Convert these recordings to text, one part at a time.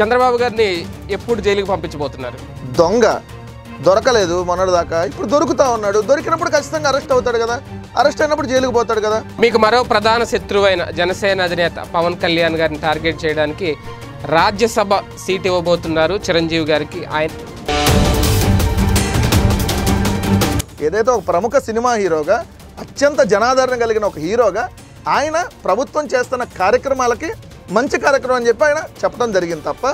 చంద్రబాబు గారిని ఎప్పుడు జైలుకి పంపించబోతున్నారు దొంగ దొరకలేదు మొన్నటిదాకా ఇప్పుడు దొరుకుతా ఉన్నాడు దొరికినప్పుడు ఖచ్చితంగా అరెస్ట్ అవుతాడు కదా అరెస్ట్ అయినప్పుడు జైలుకు పోతాడు కదా మీకు మరో ప్రధాన శత్రువైన జనసేన అధినేత పవన్ కళ్యాణ్ గారిని టార్గెట్ చేయడానికి రాజ్యసభ సీట్ ఇవ్వబోతున్నారు చిరంజీవి గారికి ఆయన ఏదైతే ఒక ప్రముఖ సినిమా హీరోగా అత్యంత జనాదరణ కలిగిన ఒక హీరోగా ఆయన ప్రభుత్వం చేస్తున్న కార్యక్రమాలకి మంచి కార్యక్రమం అని చెప్పి ఆయన చెప్పడం జరిగింది తప్ప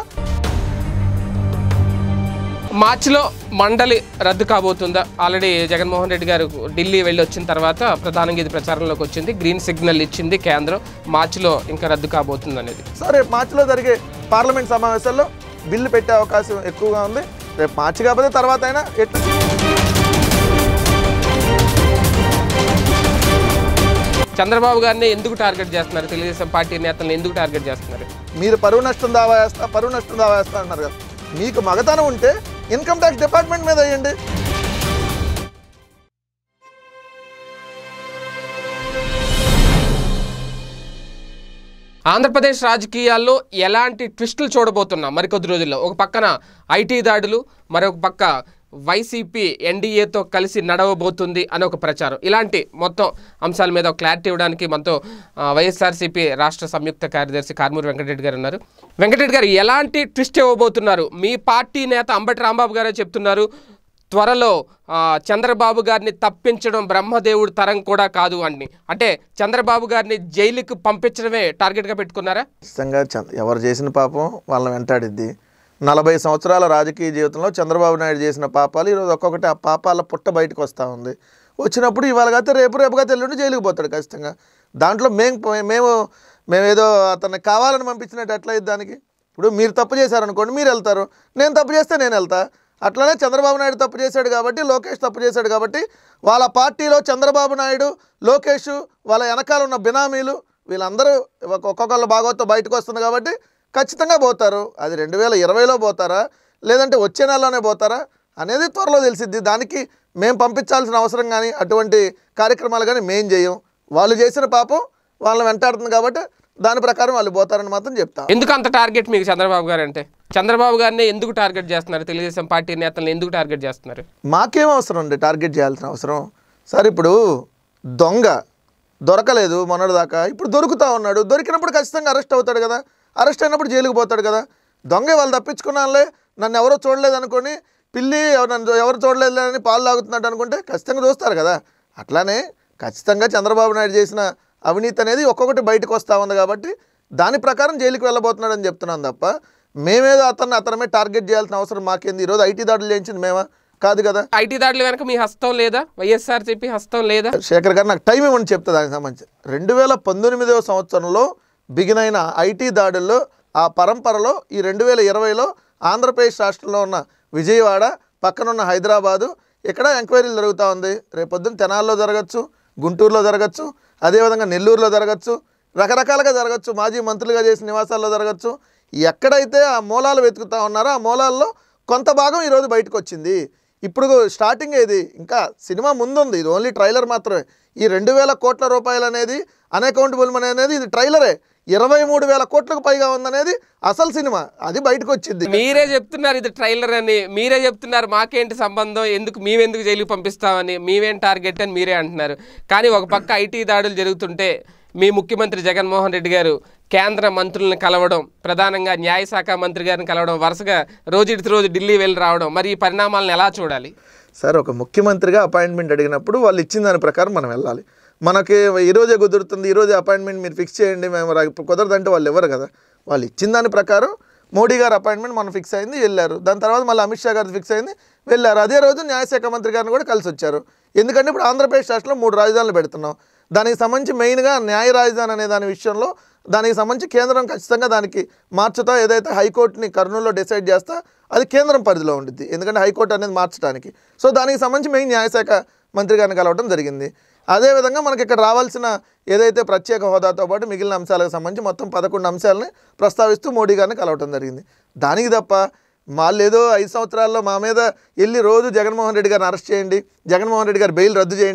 మార్చిలో మండలి రద్దు కాబోతుందా ఆల్రెడీ జగన్మోహన్ రెడ్డి గారు ఢిల్లీ వెళ్ళి వచ్చిన తర్వాత ప్రధానంగా ఇది ప్రచారంలోకి వచ్చింది గ్రీన్ సిగ్నల్ ఇచ్చింది కేంద్రం మార్చిలో ఇంకా రద్దు కాబోతుంది అనేది సో రేపు మార్చిలో జరిగే పార్లమెంట్ సమావేశాల్లో బిల్లు పెట్టే అవకాశం ఎక్కువగా ఉంది రేపు మార్చి కాకపోతే తర్వాత అయినా ఎట్లా చంద్రబాబు గారిని ఎందుకు టార్గెట్ చేస్తున్నారు తెలుగుదేశం పార్టీ నేతలను ఎందుకు టార్గెట్ చేస్తున్నారు మీరు పరువు నష్టం దావా వేస్తా పరువు నష్టం దావా వేస్తా అన్నారు కదా మీకు మగతనం ఉంటే ఇన్కమ్ ట్యాక్స్ డిపార్ట్మెంట్ మీద వేయండి ఆంధ్రప్రదేశ్ రాజకీయాల్లో ఎలాంటి ట్విస్టులు చూడబోతున్నాం మరికొద్ది రోజుల్లో ఒక పక్కన ఐటీ దాడులు మరొక పక్క వైసీపీ ఎన్డీఏతో కలిసి నడవబోతుంది అని ఒక ప్రచారం ఇలాంటి మొత్తం అంశాల మీద ఒక క్లారిటీ ఇవ్వడానికి మనతో ఆ, వైఎస్ఆర్సీపీ రాష్ట్ర సంయుక్త కార్యదర్శి కార్మూరి వెంకటరెడ్డి గారు ఉన్నారు వెంకటరెడ్డి గారు ఎలాంటి ట్విస్ట్ ఇవ్వబోతున్నారు మీ పార్టీ నేత అంబటి రాంబాబు గారే చెప్తున్నారు త్వరలో ఆ, చంద్రబాబు గారిని తప్పించడం బ్రహ్మదేవుడి తరం కూడా కాదు అని అంటే చంద్రబాబు గారిని జైలుకి పంపించడమే టార్గెట్గా పెట్టుకున్నారా ఖచ్చితంగా చంద్ర ఎవరు చేసిన పాపం వాళ్ళని వెంటాడిద్ది నలభై సంవత్సరాల రాజకీయ జీవితంలో చంద్రబాబు నాయుడు చేసిన పాపాలు ఈరోజు ఒక్కొక్కటి ఆ పాపాల పుట్ట బయటకు వస్తూ ఉంది వచ్చినప్పుడు ఇవాళ కాతే రేపు రేపుగా తెల్లుండి జైలుకి పోతాడు ఖచ్చితంగా దాంట్లో మేము మేము మేమేదో అతన్ని కావాలని పంపించినట్టు ఎట్లా అయ్యిద్ది దానికి ఇప్పుడు మీరు తప్పు చేశారనుకోండి మీరు వెళ్తారు నేను తప్పు చేస్తే నేను వెళ్తా అట్లనే చంద్రబాబు నాయుడు తప్పు చేశాడు కాబట్టి లోకేష్ తప్పు చేశాడు కాబట్టి వాళ్ళ పార్టీలో చంద్రబాబు నాయుడు లోకేష్ వాళ్ళ వెనకాల ఉన్న బినామీలు వీళ్ళందరూ ఒక- ఒక్కొక్కళ్ళ భాగవతం బయటకు వస్తుంది కాబట్టి ఖచ్చితంగా పోతారు అది రెండు వేల ఇరవైలో పోతారా లేదంటే వచ్చే నెలలోనే పోతారా అనేది త్వరలో తెలిసిద్ది దానికి మేము పంపించాల్సిన అవసరం కానీ అటువంటి కార్యక్రమాలు కానీ మేం చేయం వాళ్ళు చేసిన పాపం వాళ్ళని వెంటాడుతుంది కాబట్టి దాని ప్రకారం వాళ్ళు పోతారని మాత్రం చెప్తా ఎందుకు అంత టార్గెట్ మీకు చంద్రబాబు గారు అంటే చంద్రబాబు గారిని ఎందుకు టార్గెట్ చేస్తున్నారు తెలుగుదేశం పార్టీ నేతలను ఎందుకు టార్గెట్ చేస్తున్నారు మాకేం అవసరం అండి టార్గెట్ చేయాల్సిన అవసరం సార్ ఇప్పుడు దొంగ దొరకలేదు మొన్నటిదాకా ఇప్పుడు దొరుకుతా ఉన్నాడు దొరికినప్పుడు ఖచ్చితంగా అరెస్ట్ అవుతాడు కదా అరెస్ట్ అయినప్పుడు జైలుకు పోతాడు కదా దొంగ వాళ్ళు తప్పించుకున్నానులే నన్ను ఎవరో చూడలేదు అనుకొని పిల్లి ఎవరు నన్ను ఎవరు చూడలేదు అని పాలు తాగుతున్నాడు అనుకుంటే ఖచ్చితంగా చూస్తారు కదా అట్లానే ఖచ్చితంగా చంద్రబాబు నాయుడు చేసిన అవినీతి అనేది ఒక్కొక్కటి బయటకు వస్తూ ఉంది కాబట్టి దాని ప్రకారం జైలుకి వెళ్ళబోతున్నాడని చెప్తున్నాను తప్ప మేమేదో అతన్ని అతనమే టార్గెట్ చేయాల్సిన అవసరం మాకేంది ఈరోజు ఐటీ దాడులు చేయించింది మేమా కాదు కదా ఐటీ దాడులు వెనక మీ హస్తం లేదా వైఎస్ఆర్సీపీ హస్తం లేదా శేఖర్ గారు నాకు టైం ఇవ్వండి చెప్తా దానికి సంబంధించి రెండు వేల పంతొమ్మిదవ సంవత్సరంలో బిగిన్ అయిన ఐటీ దాడుల్లో ఆ పరంపరలో ఈ రెండు వేల ఇరవైలో ఆంధ్రప్రదేశ్ రాష్ట్రంలో ఉన్న విజయవాడ పక్కనున్న హైదరాబాదు ఇక్కడ ఎంక్వైరీలు జరుగుతూ ఉంది రేపొద్దున తెనాల్లో జరగచ్చు గుంటూరులో జరగచ్చు అదేవిధంగా నెల్లూరులో జరగచ్చు రకరకాలుగా జరగచ్చు మాజీ మంత్రులుగా చేసిన నివాసాల్లో జరగచ్చు ఎక్కడైతే ఆ మూలాలు వెతుకుతా ఉన్నారో ఆ మూలాల్లో కొంత భాగం ఈరోజు బయటకు వచ్చింది ఇప్పుడు స్టార్టింగ్ ఇది ఇంకా సినిమా ముందుంది ఇది ఓన్లీ ట్రైలర్ మాత్రమే ఈ రెండు వేల కోట్ల రూపాయలు అనేది అన్అకౌంటబుల్ మనీ అనేది ఇది ట్రైలరే ఇరవై మూడు వేల కోట్లకు పైగా ఉందనేది అసలు సినిమా అది బయటకు వచ్చింది మీరే చెప్తున్నారు ఇది ట్రైలర్ అని మీరే చెప్తున్నారు మాకేంటి సంబంధం ఎందుకు మేమెందుకు జైలుకి పంపిస్తామని మేమేం టార్గెట్ అని మీరే అంటున్నారు కానీ ఒక పక్క ఐటీ దాడులు జరుగుతుంటే మీ ముఖ్యమంత్రి జగన్మోహన్ రెడ్డి గారు కేంద్ర మంత్రులను కలవడం ప్రధానంగా న్యాయశాఖ మంత్రి గారిని కలవడం వరుసగా రోజుటి రోజు ఢిల్లీ వెళ్ళి రావడం మరి ఈ పరిణామాలను ఎలా చూడాలి సార్ ఒక ముఖ్యమంత్రిగా అపాయింట్మెంట్ అడిగినప్పుడు వాళ్ళు ఇచ్చిన దాని ప్రకారం మనం వెళ్ళాలి మనకి ఈరోజే కుదురుతుంది ఈరోజే అపాయింట్మెంట్ మీరు ఫిక్స్ చేయండి మేము రా- ఇప్పుడు కుదరదంటే వాళ్ళు ఎవరు కదా వాళ్ళు ఇచ్చిన దాని ప్రకారం మోడీ గారు అపాయింట్మెంట్ మనం ఫిక్స్ అయింది వెళ్ళారు దాని తర్వాత మళ్ళీ అమిత్ షా గారు ఫిక్స్ అయింది వెళ్ళారు అదే రోజు న్యాయశాఖ మంత్రి గారిని కూడా కలిసి వచ్చారు ఎందుకంటే ఇప్పుడు ఆంధ్రప్రదేశ్ రాష్ట్రంలో మూడు రాజధానులు పెడుతున్నాం దానికి సంబంధించి మెయిన్గా న్యాయ రాజధాని అనే దాని విషయంలో దానికి సంబంధించి కేంద్రం ఖచ్చితంగా దానికి మార్చుతా ఏదైతే హైకోర్టుని కర్నూలులో డిసైడ్ చేస్తా అది కేంద్రం పరిధిలో ఉండిద్ది ఎందుకంటే హైకోర్టు అనేది మార్చడానికి సో దానికి సంబంధించి మెయిన్ న్యాయశాఖ మంత్రి గారిని కలవడం జరిగింది అదేవిధంగా మనకి ఇక్కడ రావాల్సిన ఏదైతే ప్రత్యేక హోదాతో పాటు మిగిలిన అంశాలకు సంబంధించి మొత్తం పదకొండు అంశాలని ప్రస్తావిస్తూ మోడీ గారిని కలవటం జరిగింది దానికి తప్ప వాళ్ళు ఏదో ఐదు సంవత్సరాల్లో మా మీద వెళ్ళి రోజు జగన్మోహన్ రెడ్డి గారిని అరెస్ట్ చేయండి జగన్మోహన్ రెడ్డి గారి బెయిల్ రద్దు చేయండి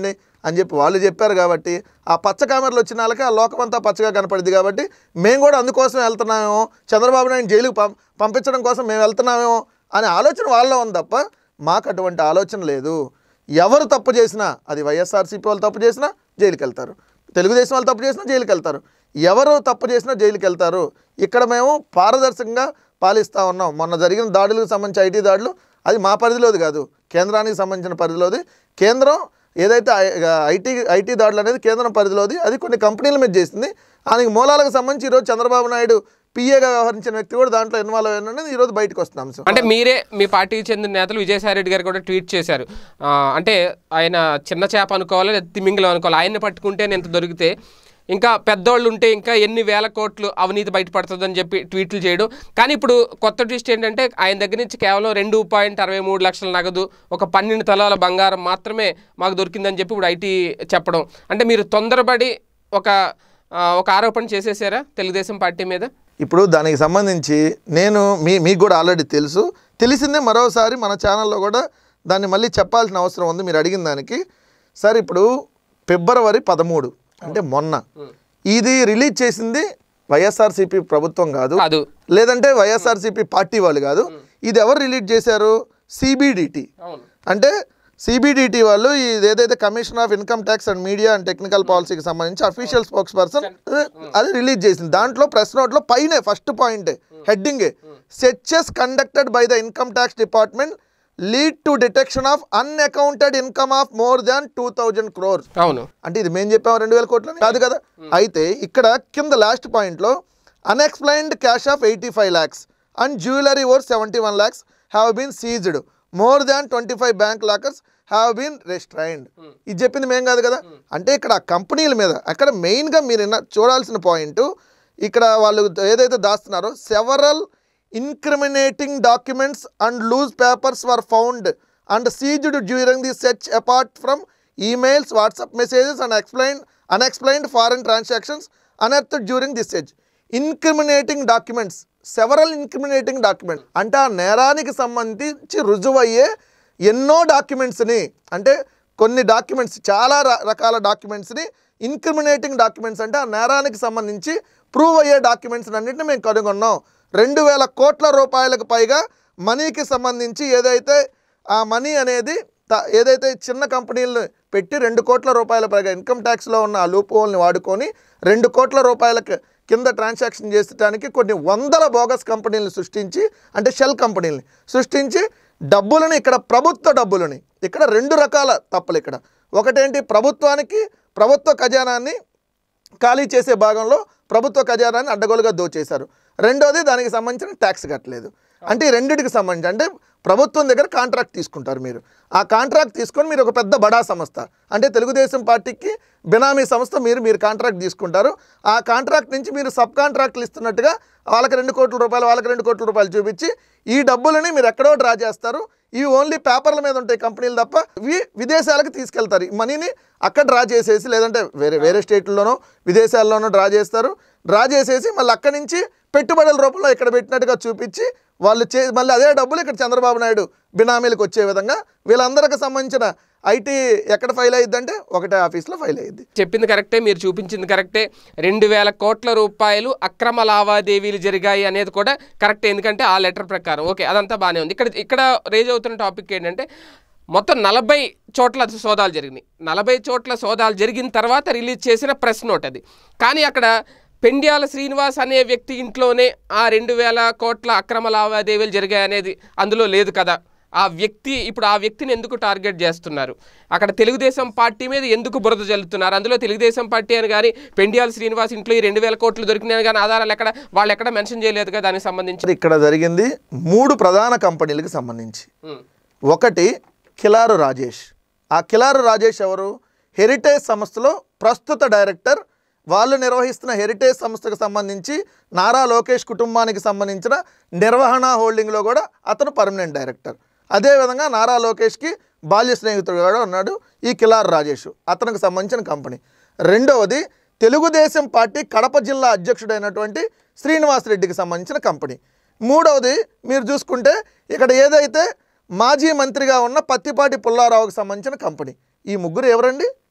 అని చెప్పి వాళ్ళు చెప్పారు కాబట్టి ఆ పచ్చ కామెరలు వచ్చిన వాళ్ళకి ఆ లోకమంతా పచ్చగా కనపడింది కాబట్టి మేము కూడా అందుకోసం వెళ్తున్నామేమో చంద్రబాబు నాయుడు జైలుకు పం పంపించడం కోసం మేము వెళ్తున్నామేమో అనే ఆలోచన వాళ్ళలో ఉంది తప్ప మాకు అటువంటి ఆలోచన లేదు ఎవరు తప్పు చేసినా అది వైఎస్ఆర్సీపీ వాళ్ళు తప్పు చేసినా జైలుకి వెళ్తారు తెలుగుదేశం వాళ్ళు తప్పు చేసినా జైలుకి వెళ్తారు ఎవరు తప్పు చేసినా జైలుకి వెళ్తారు ఇక్కడ మేము పారదర్శకంగా పాలిస్తూ ఉన్నాం మొన్న జరిగిన దాడులకు సంబంధించి ఐటీ దాడులు అది మా పరిధిలోది కాదు కేంద్రానికి సంబంధించిన పరిధిలోది కేంద్రం ఏదైతే ఐటీ ఐటీ దాడులు అనేది కేంద్రం పరిధిలోది అది కొన్ని కంపెనీల మీద చేసింది దానికి మూలాలకు సంబంధించి ఈరోజు చంద్రబాబు నాయుడు పిఏగా వ్యవహరించిన వ్యక్తి కూడా దాంట్లో ఇన్వాల్వ్ అయినది ఈరోజు బయటకు వస్తుంది అంశం అంటే మీరే మీ పార్టీకి చెందిన నేతలు విజయసాయి రెడ్డి గారు కూడా ట్వీట్ చేశారు ఆ, అంటే ఆయన చిన్న చేప అనుకోవాలి లేదా తిమింగలం అనుకోవాలి ఆయన్ని పట్టుకుంటే ఇంత దొరికితే ఇంకా పెద్దోళ్ళు ఉంటే ఇంకా ఎన్ని వేల కోట్లు అవినీతి బయటపడుతుందని చెప్పి ట్వీట్లు చేయడం కానీ ఇప్పుడు కొత్త ట్విస్ట్ ఏంటంటే ఆయన దగ్గర నుంచి కేవలం రెండు పాయింట్ అరవై మూడు లక్షల నగదు ఒక పన్నెండు తలాల బంగారం మాత్రమే మాకు దొరికిందని చెప్పి ఇప్పుడు ఐటీ చెప్పడం అంటే మీరు తొందరపడి ఒక ఆ, ఒక ఆరోపణ చేసేసారా తెలుగుదేశం పార్టీ మీద ఇప్పుడు దానికి సంబంధించి నేను మీ మీకు కూడా ఆల్రెడీ తెలుసు తెలిసిందే మరోసారి మన ఛానల్లో కూడా దాన్ని మళ్ళీ చెప్పాల్సిన అవసరం ఉంది మీరు అడిగిన దానికి సార్ ఇప్పుడు ఫిబ్రవరి పదమూడు అంటే మొన్న ఇది రిలీజ్ చేసింది వైఎస్ఆర్సీపీ ప్రభుత్వం కాదు కాదు లేదంటే వైఎస్ఆర్సీపీ పార్టీ వాళ్ళు కాదు ఇది ఎవరు రిలీజ్ చేశారు సిబిడిటి అవును అంటే సిబిడిటి వాళ్ళు ఇది ఏదైతే commission of income tax and media and technical పాలసీకి సంబంధించి అఫీషియల్ స్పోక్స్ పర్సన్ అది రిలీజ్ చేసింది దాంట్లో ప్రెస్ నోట్లో పైనే first point heading searches conducted by the income tax department lead to detection of unaccounted income of more than two thousand crores అవును అంటే ఇది మేము చెప్పాము రెండు వేల కోట్లు కాదు కదా అయితే ఇక్కడ కింద లాస్ట్ పాయింట్లో unexplained cash of eighty five lakhs and jewellery or seventy one lakhs have been seized more than twenty five bank lockers have been restrained ఇది చెప్పింది మేం కాదు కదా అంటే ఇక్కడ ఆ కంపెనీల మీద అక్కడ మెయిన్గా మీరు ఇన్న- చూడాల్సిన పాయింట్ ఇక్కడ వాళ్ళు ఏదైతే దాస్తున్నారో several incriminating documents and loose papers were found and seized during the search apart from emails WhatsApp messages and explain unexplained foreign transactions unearthed during this search incriminating documents several incriminating documents అంటే ఆ నేరానికి సంబంధించి రుజువయ్యే ఎన్నో డాక్యుమెంట్స్ని అంటే కొన్ని documents చాలా ర- రకాల డాక్యుమెంట్స్ని ఇన్క్రిమినేటింగ్ డాక్యుమెంట్స్ అంటే ఆ నేరానికి సంబంధించి ప్రూవ్ అయ్యే డాక్యుమెంట్స్ అన్నింటిని మేము కనుగొన్నాం రెండు వేల కోట్ల రూపాయలకు పైగా మనీకి సంబంధించి ఏదైతే ఆ మనీ అనేది త- ఏదైతే చిన్న కంపెనీలను పెట్టి రెండు కోట్ల రూపాయల పైగా ఇన్కమ్ ట్యాక్స్లో ఉన్న ఆ లూప్ హోల్ని వాడుకొని రెండు కోట్ల రూపాయలకు కింద ట్రాన్సాక్షన్ చేసడానికి కొన్ని వందల బోగస్ కంపెనీలను సృష్టించి అంటే షెల్ కంపెనీలని సృష్టించి డబ్బులని ఇక్కడ ప్రభుత్వ డబ్బులని ఇక్కడ రెండు రకాల తప్పులు ఇక్కడ ఒకటేంటి ప్రభుత్వానికి ప్రభుత్వ ఖజానాన్ని ఖాళీ చేసే భాగంలో ప్రభుత్వ ఖజానాన్ని అడ్డగోలుగా దోచేశారు రెండోది దానికి సంబంధించిన ట్యాక్స్ కట్టలేదు అంటే ఈ రెండింటికి సంబంధించి అంటే ప్రభుత్వం దగ్గర కాంట్రాక్ట్ తీసుకుంటారు మీరు ఆ కాంట్రాక్ట్ తీసుకొని మీరు ఒక పెద్ద బడా సంస్థ అంటే తెలుగుదేశం పార్టీకి బినామీ సంస్థ మీరు మీరు కాంట్రాక్ట్ తీసుకుంటారు ఆ కాంట్రాక్ట్ నుంచి మీరు సబ్ కాంట్రాక్ట్లు ఇస్తున్నట్టుగా వాళ్ళకి రెండు కోట్ల రూపాయలు వాళ్ళకి రెండు కోట్ల రూపాయలు చూపించి ఈ డబ్బులని మీరు ఎక్కడో డ్రా చేస్తారు ఇవి ఓన్లీ పేపర్ల మీద ఉంటాయి కంపెనీలు తప్ప ఇవి విదేశాలకు తీసుకెళ్తారు ఈ మనీని అక్కడ డ్రా చేసేసి లేదంటే వేరే వేరే స్టేట్లలోనో విదేశాల్లోనో డ్రా చేస్తారు డ్రా చేసేసి మళ్ళీ అక్కడి నుంచి పెట్టుబడుల రూపంలో ఇక్కడ పెట్టినట్టుగా చూపించి వాళ్ళు చే మళ్ళీ అదే డబ్బులు ఇక్కడ చంద్రబాబు నాయుడు బినామీలకు వచ్చే విధంగా వీళ్ళందరికి సంబంధించిన ఐటీ ఎక్కడ ఫైల్ అయ్యిద్దంటే ఒకటే ఆఫీస్లో ఫైల్ అయ్యిద్ది చెప్పింది కరెక్టే మీరు చూపించింది కరెక్టే రెండు వేల కోట్ల రూపాయలు అక్రమ లావాదేవీలు జరిగాయి అనేది కూడా కరెక్టే ఎందుకంటే ఆ లెటర్ ప్రకారం ఓకే అదంతా బాగానే ఉంది ఇక్కడ ఇక్కడ రేజ్ అవుతున్న టాపిక్ ఏంటంటే మొత్తం నలభై చోట్ల సోదాలు జరిగినాయి నలభై చోట్ల సోదాలు జరిగిన తర్వాత రిలీజ్ చేసిన ప్రెస్ నోట్ అది కానీ అక్కడ పెండ్యాల శ్రీనివాస్ అనే వ్యక్తి ఇంట్లోనే ఆ రెండు వేల కోట్ల అక్రమ లావాదేవీలు జరిగాయి అనేది అందులో లేదు కదా ఆ వ్యక్తి ఇప్పుడు ఆ వ్యక్తిని ఎందుకు టార్గెట్ చేస్తున్నారు అక్కడ తెలుగుదేశం పార్టీ మీద ఎందుకు బురద జల్లుతున్నారు అందులో తెలుగుదేశం పార్టీ అని కానీ పెండియాల శ్రీనివాస్ ఇంట్లో ఈ రెండు వేల కోట్లు దొరికినాయని కానీ ఆధారాలు ఎక్కడ వాళ్ళు ఎక్కడ మెన్షన్ చేయలేదుగా దానికి సంబంధించి ఇక్కడ జరిగింది మూడు ప్రధాన కంపెనీలకు సంబంధించి ఉమ్, ఒకటి కిలారు రాజేష్ ఆ కిలారు రాజేష్ ఎవరు హెరిటేజ్ సంస్థలో ప్రస్తుత డైరెక్టర్ వాళ్ళు నిర్వహిస్తున్న హెరిటేజ్ సంస్థకు సంబంధించి నారా లోకేష్ కుటుంబానికి సంబంధించిన నిర్వహణ హోల్డింగ్లో కూడా అతను పర్మనెంట్ డైరెక్టర్ అదేవిధంగా నారా లోకేష్కి బాల్య స్నేహితుడు కూడా ఉన్నాడు ఈ కిలారు రాజేష్ అతనికి సంబంధించిన కంపెనీ రెండవది తెలుగుదేశం పార్టీ కడప జిల్లా అధ్యక్షుడైనటువంటి శ్రీనివాస్ రెడ్డికి సంబంధించిన కంపెనీ మూడవది మీరు చూసుకుంటే ఇక్కడ ఏదైతే మాజీ మంత్రిగా ఉన్న పత్తిపాటి పుల్లారావుకి సంబంధించిన కంపెనీ ఈ ముగ్గురు ఎవరండి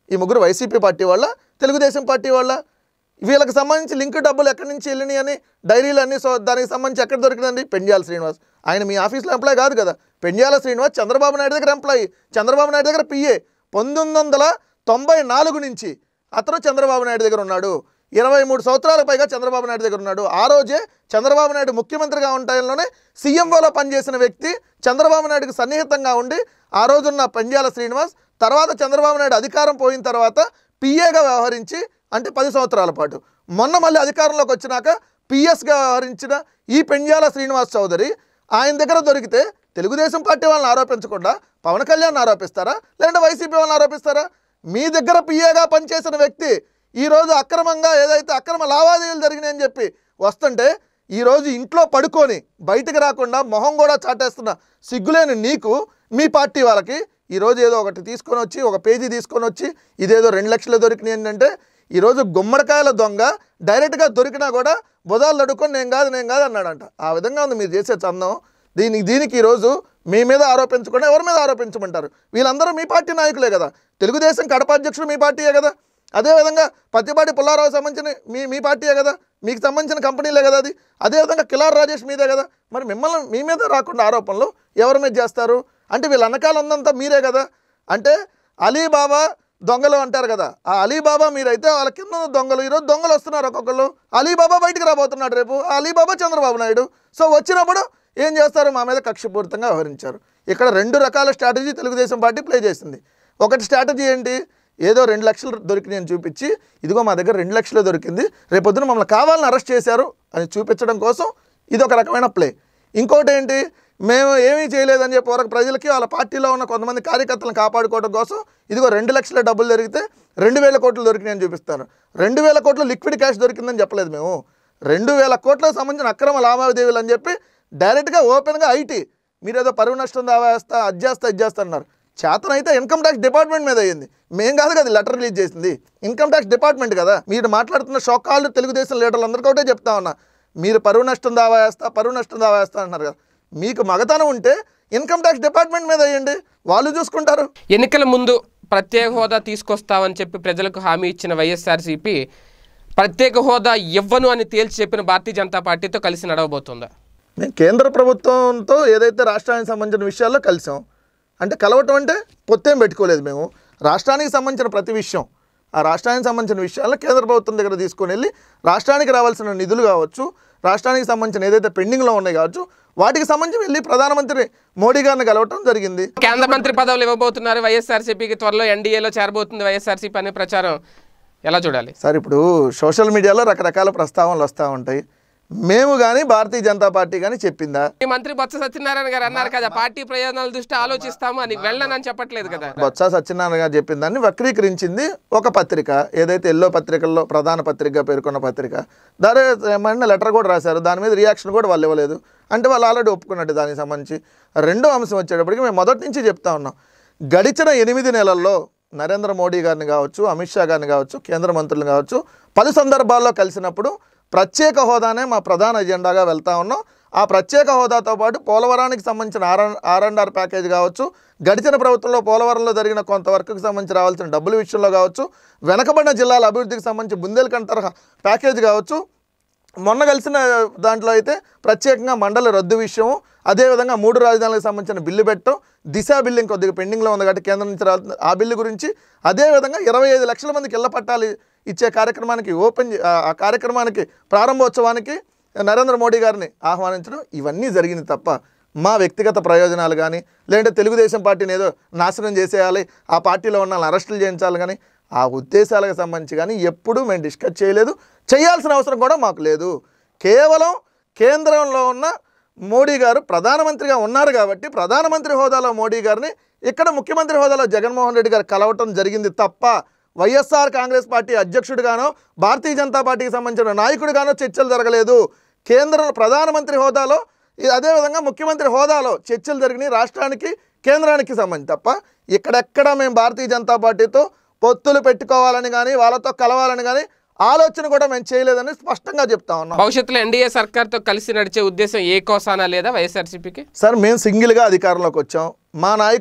ఈ ముగ్గురు వైసీపీ పార్టీ వాళ్ళ తెలుగుదేశం పార్టీ వాళ్ళ వీళ్ళకి సంబంధించి లింక్ డబ్బులు ఎక్కడి నుంచి వెళ్ళినాయి అని డైరీలు అన్ని సో దానికి సంబంధించి ఎక్కడ దొరికిందండి పెండ్యాల శ్రీనివాస్ ఆయన మీ ఆఫీస్లో ఎంప్లాయ్ కాదు కదా పెండ్యాల శ్రీనివాస్ చంద్రబాబు నాయుడు దగ్గర ఎంప్లాయీ చంద్రబాబు నాయుడు దగ్గర పిఏ పంతొమ్మిది వందల తొంభై నాలుగు నుంచి అతను చంద్రబాబు నాయుడు దగ్గర ఉన్నాడు ఇరవై మూడు సంవత్సరాల పైగా చంద్రబాబు నాయుడు దగ్గర ఉన్నాడు ఆ రోజే చంద్రబాబు నాయుడు ముఖ్యమంత్రిగా ఉంటాయంలోనే సీఎంఓలో పనిచేసిన వ్యక్తి చంద్రబాబు నాయుడుకి సన్నిహితంగా ఉండి ఆ రోజున్న పెండ్యాల శ్రీనివాస్ తర్వాత చంద్రబాబు నాయుడు అధికారం పోయిన తర్వాత పిఏగా వ్యవహరించి అంటే పది సంవత్సరాల పాటు మొన్న మళ్ళీ అధికారంలోకి వచ్చినాక పిఎస్గా వ్యవహరించిన ఈ పెండ్యాల శ్రీనివాస్ చౌదరి ఆయన దగ్గర దొరికితే తెలుగుదేశం పార్టీ వాళ్ళని ఆరోపించకుండా పవన్ కళ్యాణ్ ఆరోపిస్తారా లేదంటే వైసీపీ వాళ్ళని ఆరోపిస్తారా మీ దగ్గర పిఏగా పనిచేసిన వ్యక్తి ఈరోజు అక్రమంగా ఏదైతే అక్రమ లావాదేవీలు జరిగినాయని చెప్పి వస్తుంటే ఈరోజు ఇంట్లో పడుకొని బయటకు రాకుండా మొహం కూడా చాటేస్తున్న సిగ్గులేని నీకు మీ పార్టీ వాళ్ళకి ఈరోజు ఏదో ఒకటి తీసుకొని వచ్చి ఒక పేజీ తీసుకొని వచ్చి ఇదేదో రెండు లక్షలు దొరికినాయి ఏంటంటే ఈరోజు గుమ్మడికాయల దొంగ డైరెక్ట్గా దొరికినా కూడా బుధాలు అడుక్కొని నేను కాదు నేను కాదు అన్నాడంట ఆ విధంగా ఉంది మీరు చేసే చందం దీనికి దీనికి ఈరోజు మీ మీద ఆరోపించకుండా ఎవరి మీద ఆరోపించమంటారు వీళ్ళందరూ మీ పార్టీ నాయకులే కదా తెలుగుదేశం కడప అధ్యక్షుడు మీ పార్టీయే కదా అదేవిధంగా పత్తిపాటి పుల్లారావు సంబంధించిన మీ మీ పార్టీయే కదా మీకు సంబంధించిన కంపెనీలే కదా అది అదేవిధంగా కిలార్ రాజేష్ మీదే కదా మరి మిమ్మల్ని మీ మీద రాకుండా ఆరోపణలు ఎవరి మీద చేస్తారు అంటే వీళ్ళ వెనకాల ఉందంతా మీరే కదా అంటే అలీబాబా దొంగలు అంటారు కదా ఆ అలీబాబా మీరైతే వాళ్ళ కింద ఉన్న దొంగలు ఈరోజు దొంగలు వస్తున్నారు ఒక్కొక్కళ్ళు అలీబాబా బయటికి రాబోతున్నాడు రేపు ఆ అలీబాబా చంద్రబాబు నాయుడు సో వచ్చినప్పుడు ఏం చేస్తారు మా మీద కక్షపూరితంగా వ్యవహరించారు ఇక్కడ రెండు రకాల స్ట్రాటజీ తెలుగుదేశం పార్టీ ప్లే చేసింది ఒకటి స్ట్రాటజీ ఏంటి ఏదో రెండు లక్షలు దొరికినాయని చూపించి ఇదిగో మా దగ్గర రెండు లక్షలు దొరికింది రేపొద్దున మమ్మల్ని కావాలని అరెస్ట్ చేశారు అని చూపించడం కోసం ఇది ఒక రకమైన ప్లే ఇంకోటి ఏంటి మేము ఏమీ చేయలేదని చెప్పి వరకు ప్రజలకి వాళ్ళ పార్టీలో ఉన్న కొంతమంది కార్యకర్తలను కాపాడుకోవడం కోసం ఇదిగో రెండు లక్షల డబ్బులు దొరికితే రెండు వేల కోట్లు దొరికినాయని చూపిస్తారు రెండు వేల కోట్లు లిక్విడ్ క్యాష్ దొరికిందని చెప్పలేదు మేము రెండు వేల కోట్లకు సంబంధించిన అక్రమ లావాదేవీలు అని చెప్పి డైరెక్ట్గా ఓపెన్గా ఐటీ మీరు ఏదో పరువు నష్టం దావా వేస్తా అది చేస్తా ఇది చేస్తా అన్నారు చేతనైతే ఇన్కమ్ ట్యాక్స్ డిపార్ట్మెంట్ మీద అయ్యింది మేం కాదు కదా లెటర్ రిలీజ్ చేసింది ఇన్కమ్ ట్యాక్స్ డిపార్ట్మెంట్ కదా మీరు మాట్లాడుతున్న షోకాళ్ళు తెలుగుదేశం లీడర్లు అందరికీ ఒకటే చెప్తా ఉన్నా మీరు పరువు నష్టం దావా వేస్తా పరువు నష్టం దావా వేస్తా అంటున్నారు కదా మీకు మగతనం ఉంటే ఇన్కమ్ ట్యాక్స్ డిపార్ట్మెంట్ మీద వేయండి వాళ్ళు చూసుకుంటారు ఎన్నికల ముందు ప్రత్యేక హోదా తీసుకొస్తామని చెప్పి ప్రజలకు హామీ ఇచ్చిన వైఎస్ఆర్సీపీ ప్రత్యేక హోదా ఇవ్వను అని తేల్చి చెప్పిన భారతీయ జనతా పార్టీతో కలిసి నడవబోతుందా మేము కేంద్ర ప్రభుత్వంతో ఏదైతే రాష్ట్రానికి సంబంధించిన విషయాల్లో కలిసాం అంటే కలవటం అంటే పొత్తేం పెట్టుకోలేదు మేము రాష్ట్రానికి సంబంధించిన ప్రతి విషయం ఆ రాష్ట్రానికి సంబంధించిన విషయాలను కేంద్ర ప్రభుత్వం దగ్గర తీసుకొని వెళ్ళి రాష్ట్రానికి రావాల్సిన నిధులు కావచ్చు రాష్ట్రానికి సంబంధించిన ఏదైతే పెండింగ్లో ఉన్నాయి కావచ్చు వాటికి సంబంధించి వెళ్ళి ప్రధానమంత్రి మోడీ గారిని కలవటం జరిగింది కేంద్ర మంత్రి పదవులు ఇవ్వబోతున్నారు వైఎస్ఆర్సీపీకి త్వరలో ఎన్డీఏలో చేరబోతుంది వైఎస్ఆర్సీపీ అనే ప్రచారం ఎలా చూడాలి సార్ ఇప్పుడు సోషల్ మీడియాలో రకరకాల ప్రస్తావనలు వస్తూ ఉంటాయి మేము కానీ భారతీయ జనతా పార్టీ కానీ చెప్పిందా ఈ మంత్రి బొత్స సత్యనారాయణ గారు అన్నారు కదా పార్టీ ప్రయోజనాల దృష్టి ఆలోచిస్తాము అని వెళ్ళనని చెప్పట్లేదు కదా బొత్స సత్యనారాయణ గారు చెప్పిన దాన్ని వక్రీకరించింది ఒక పత్రిక ఏదైతే ఎల్లో పత్రికల్లో ప్రధాన పత్రికగా పేర్కొన్న పత్రిక దాని ఏమన్నా లెటర్ కూడా రాశారు దాని మీద రియాక్షన్ కూడా వాళ్ళు ఇవ్వలేదు అంటే వాళ్ళు ఆల్రెడీ ఒప్పుకున్నట్టు దానికి సంబంధించి రెండో అంశం వచ్చేటప్పటికి మేము మొదటి నుంచి చెప్తా ఉన్నాం గడిచిన ఎనిమిది నెలల్లో నరేంద్ర మోడీ గారిని కావచ్చు అమిత్ షా గారిని కావచ్చు కేంద్ర మంత్రులను కావచ్చు పలు సందర్భాల్లో కలిసినప్పుడు ప్రత్యేక హోదానే మా ప్రధాన ఎజెండాగా వెళ్తా ఉన్నాం ఆ ప్రత్యేక హోదాతో పాటు పోలవరానికి సంబంధించిన R R and R package కావచ్చు గడిచిన ప్రభుత్వంలో పోలవరంలో జరిగిన కొంత వర్క్కి సంబంధించి రావాల్సిన డబ్బుల విషయంలో కావచ్చు వెనకబడిన జిల్లాల అభివృద్ధికి సంబంధించి బుందేల్ఖండ్ తరహా ప్యాకేజ్ కావచ్చు మొన్న కలిసిన దాంట్లో అయితే ప్రత్యేకంగా మండలి రద్దు విషయం అదేవిధంగా మూడు రాజధానులకు సంబంధించిన బిల్లు పెట్టడం దిశ బిల్లు ఇంకొద్దిగా పెండింగ్లో ఉంది కాబట్టి కేంద్రం నుంచి రావాల్సిన ఆ బిల్లు గురించి అదేవిధంగా ఇరవై ఐదు లక్షల మందికి ఇళ్ల పట్టాలు ఇచ్చే కార్యక్రమానికి ఓపెన్ చే- ఆ- ఆ కార్యక్రమానికి ప్రారంభోత్సవానికి నరేంద్ర మోడీ గారిని ఆహ్వానించడం ఇవన్నీ జరిగింది తప్ప మా వ్యక్తిగత ప్రయోజనాలు కానీ లేదంటే తెలుగుదేశం పార్టీని ఏదో నాశనం చేసేయాలి ఆ పార్టీలో ఉన్న వాళ్ళని అరెస్టులు చేయించాలి కానీ ఆ ఉద్దేశాలకు సంబంధించి కానీ ఎప్పుడూ మేము డిస్కస్ చేయలేదు చేయాల్సిన అవసరం కూడా మాకు లేదు కేవలం కేంద్రంలో ఉన్న మోడీ గారు ప్రధానమంత్రిగా ఉన్నారు కాబట్టి ప్రధానమంత్రి హోదాలో మోడీ గారిని ఇక్కడ ముఖ్యమంత్రి హోదాలో జగన్మోహన్ రెడ్డి గారు కలవటం జరిగింది తప్ప వైఎస్ఆర్ కాంగ్రెస్ పార్టీ అధ్యక్షుడిగానో భారతీయ జనతా పార్టీకి సంబంధించిన నాయకుడిగానో చర్చలు జరగలేదు కేంద్ర ప్రధానమంత్రి హోదాలో ఈ అదేవిధంగా ముఖ్యమంత్రి హోదాలో చర్చలు జరిగినాయి రాష్ట్రానికి కేంద్రానికి సంబంధించి తప్ప ఇక్కడెక్కడ మేము భారతీయ జనతా పార్టీతో పొత్తులు పెట్టుకోవాలని కానీ వాళ్ళతో కలవాలని కానీ ఆలోచన కూడా మేము చేయలేదని స్పష్టంగా చెప్తా ఉన్నాం భవిష్యత్తులో ఎన్డీఏ సర్కార్తో కలిసి నడిచే ఉద్దేశం ఏ కోసానా లేదా వైఎస్ఆర్సీపీకి సార్ మేము సింగిల్గా అధికారంలోకి వచ్చాం మా నాయకుడు